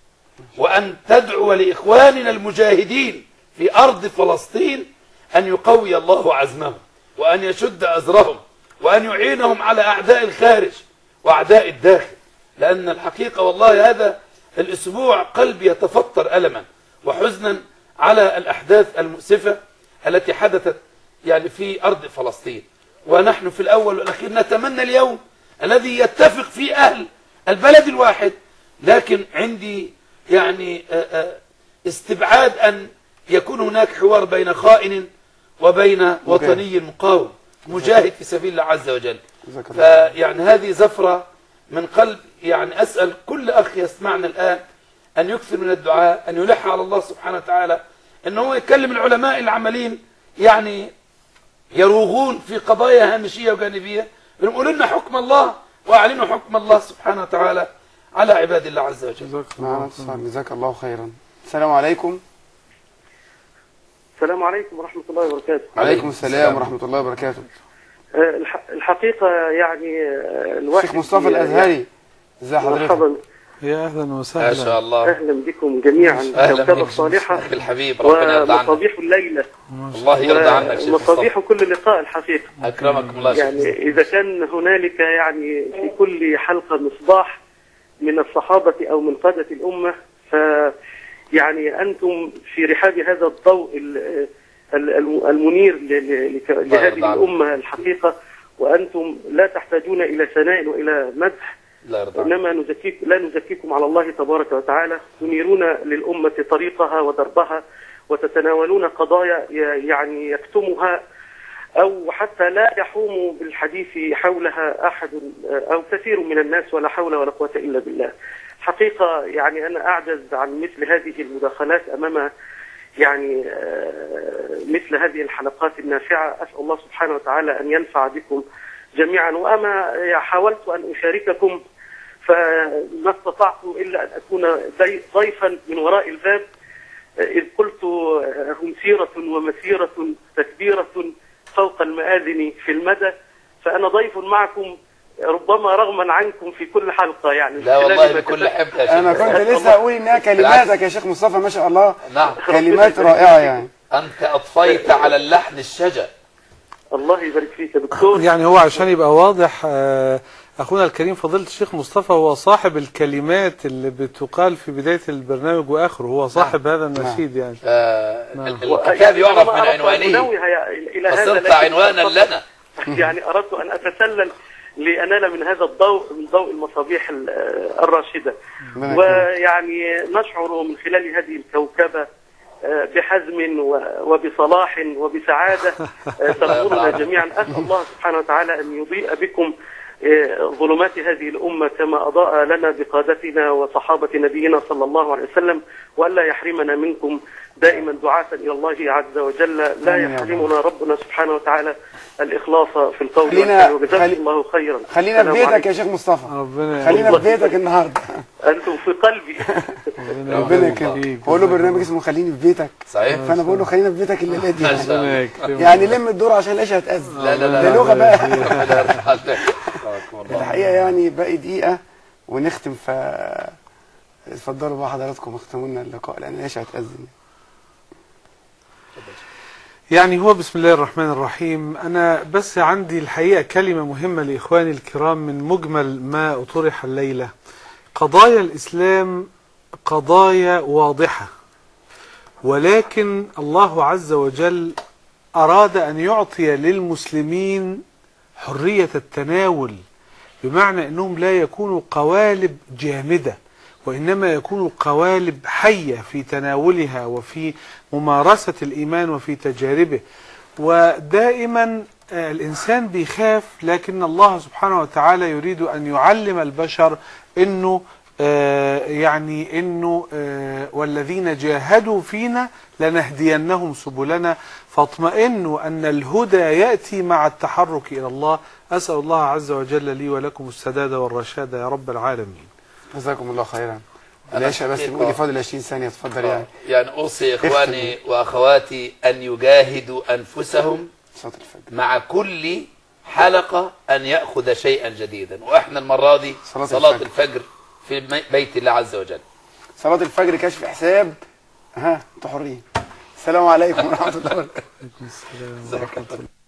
وأن تدعو لإخواننا المجاهدين في أرض فلسطين أن يقوي الله عزمهم وأن يشد أزرهم وأن يعينهم على أعداء الخارج وأعداء الداخل لأن الحقيقة والله هذا الأسبوع قلبي يتفطر ألما وحزنا على الأحداث المؤسفة التي حدثت يعني في أرض فلسطين ونحن في الأول والأخير نتمنى اليوم الذي يتفق فيه أهل البلد الواحد لكن عندي يعني آه، آه، استبعاد أن يكون هناك حوار بين خائن وبين وطني مقاوم مجاهد في سبيل الله عز وجل جزاك الله فيعني هذه زفرة من قلب يعني أسأل كل أخ يسمعنا الآن أن يكثر من الدعاء أن يلح على الله سبحانه وتعالى أن هو يكلم العلماء العملين يعني يروغون في قضايا هامشية وجانبية انهم قولوا لنا حكم الله واعلنوا حكم الله سبحانه وتعالى على عباد الله عز وجل معنا اتصال جزاك الله خيرا السلام عليكم السلام عليكم ورحمة الله وبركاته عليكم السلام ورحمة الله وبركاته آه، الح- الحقيقة يعني آه، الواحد الشيخ مصطفى الازهري ازي حضرتك مرحبا يا اهلا وسهلا ما شاء الله أهلا بكم جميعا اهلا كوكبة بك الصالحة أخي الحبيب ربنا يرضى عنك ومصابيح الليلة الله يرضى عنك شيخ ومصابيح مصطفى كل لقاء الحقيقة اكرمكم الله شيخ يعني إذا كان هنالك يعني في كل حلقة مصباح من الصحابة أو من قادة الأمة ف يعني أنتم في رحاب هذا الضوء ال- ال- الم- المنير ل- ل- لك- الله لهذه يرضى عنك. الأمة الحقيقة وأنتم لا تحتاجون إلى ثناء وإلى مدح الله يرضى عنك إنما نزكيك لا نزكيكم على الله تبارك وتعالى تنيرون للأمة طريقها ودربها وتتناولون قضايا ي- يعني يكتمها أو حتى لا يحوم بالحديث حولها أحد أو كثير من الناس ولا حول ولا قوة إلا بالله حقيقة يعني أنا أعجز عن مثل هذه المداخلات أمام يعني آه، مثل هذه الحلقات النافعة أسأل الله سبحانه وتعالى أن ينفع بكم جميعا وأما حاولت أن أشارككم فما استطعت إلا أن أكون ضي- ضيفا من وراء الباب إذ قلت هم سيرة ومسيرة تكبيرة فوق المآذن في المدى فأنا ضيف معكم ربما رغما عنكم في كل حلقة يعني لا والله بكل حب يا شيخ انا كنت لسه اقول انها كلماتك يا شيخ مصطفى ما شاء الله نعم كلمات رائعة يعني انت اضفيت على اللحن الشجا الله يبارك فيك يا دكتور يعني هو عشان يبقى واضح آه، اخونا الكريم فضيله الشيخ مصطفى هو صاحب الكلمات اللي بتقال في بدايه البرنامج واخره هو صاحب هذا النشيد يعني آه، نعم. الكتاب يعرف أنا ما من أردت أن عنوانه أنوه إلى هذا فصرت لكن عنوانا لنا يعني أردت أن أتسلل لأنال من هذا الضوء من ضوء المصابيح ال- الراشدة ربنا يكرمك. ويعني نشعر من خلال هذه الكوكبة آه، بحزم و- وبصلاح وبسعادة آه، تغمرنا جميعا أسأل الله سبحانه وتعالى أن يضيء بكم آه، ظلمات هذه الأمة كما أضاء لنا بقادتنا وصحابة نبينا صلى الله عليه وسلم وألا يحرمنا منكم دائما دعاة إلى الله عز وجل لا آمين يا رب. يحرمنا ربنا سبحانه وتعالى الإخلاص في القول خلينا- والفعل وجزاكم خلي- الله خيرا خلينا في السلام بيتك عليكم. يا شيخ مصطفى ربنا خلينا في بيتك النهارده أنتم في قلبي ربنا يكرمك هو له برنامج اسمه خليني في بيتك صحيح فانا بقول له خلينا في بيتك الليله دي ما شاء الله. يعني. ربنا يكرمك. يعني لم الدور عشان العيشه هتأذن لا لا لا ده لا. لغه بقى ربنا يرضى عنك. رحمكم الله. الحقيقه يعني باقي دقيقه ونختم ف اتفضلوا بقى حضراتكم اختموا لنا اللقاء لان العيشه هتأذن يعني هو بسم الله الرحمن الرحيم أنا بس عندي الحقيقة كلمة مهمة لإخواني الكرام من مجمل ما أطرح الليلة قضايا الإسلام قضايا واضحة ولكن الله عز وجل أراد أن يعطي للمسلمين حرية التناول بمعنى أنهم لا يكونوا قوالب جامدة وإنما يكونوا قوالب حية في تناولها وفي ممارسة الإيمان وفي تجاربه ودائما آه، الإنسان بيخاف لكن الله سبحانه وتعالى يريد أن يعلم البشر أنه آه، يعني أنه آه، والذين جاهدوا فينا لنهدينهم سبلنا فاطمئنوا أن الهدى يأتي مع التحرك إلى الله أسأل الله عز وجل لي ولكم السداد والرشاد يا رب العالمين جزاكم الله خيرا أنا العيشه بس حقيقة- نقول لي فاضل 20 ثانيه اتفضل يعني يعني أوصي إخواني وأخواتي أن يجاهدوا أنفسهم صلاه الفجر مع كل حلقة أن يأخذ شيئا جديدا وإحنا المرة دي صلاة صلاة الفجر. الفجر في مي- بيت الله عز وجل صلاه الفجر كشف حساب ها انتوا حرين السلام عليكم ورحمه الله وبركاته السلام ورحمة الله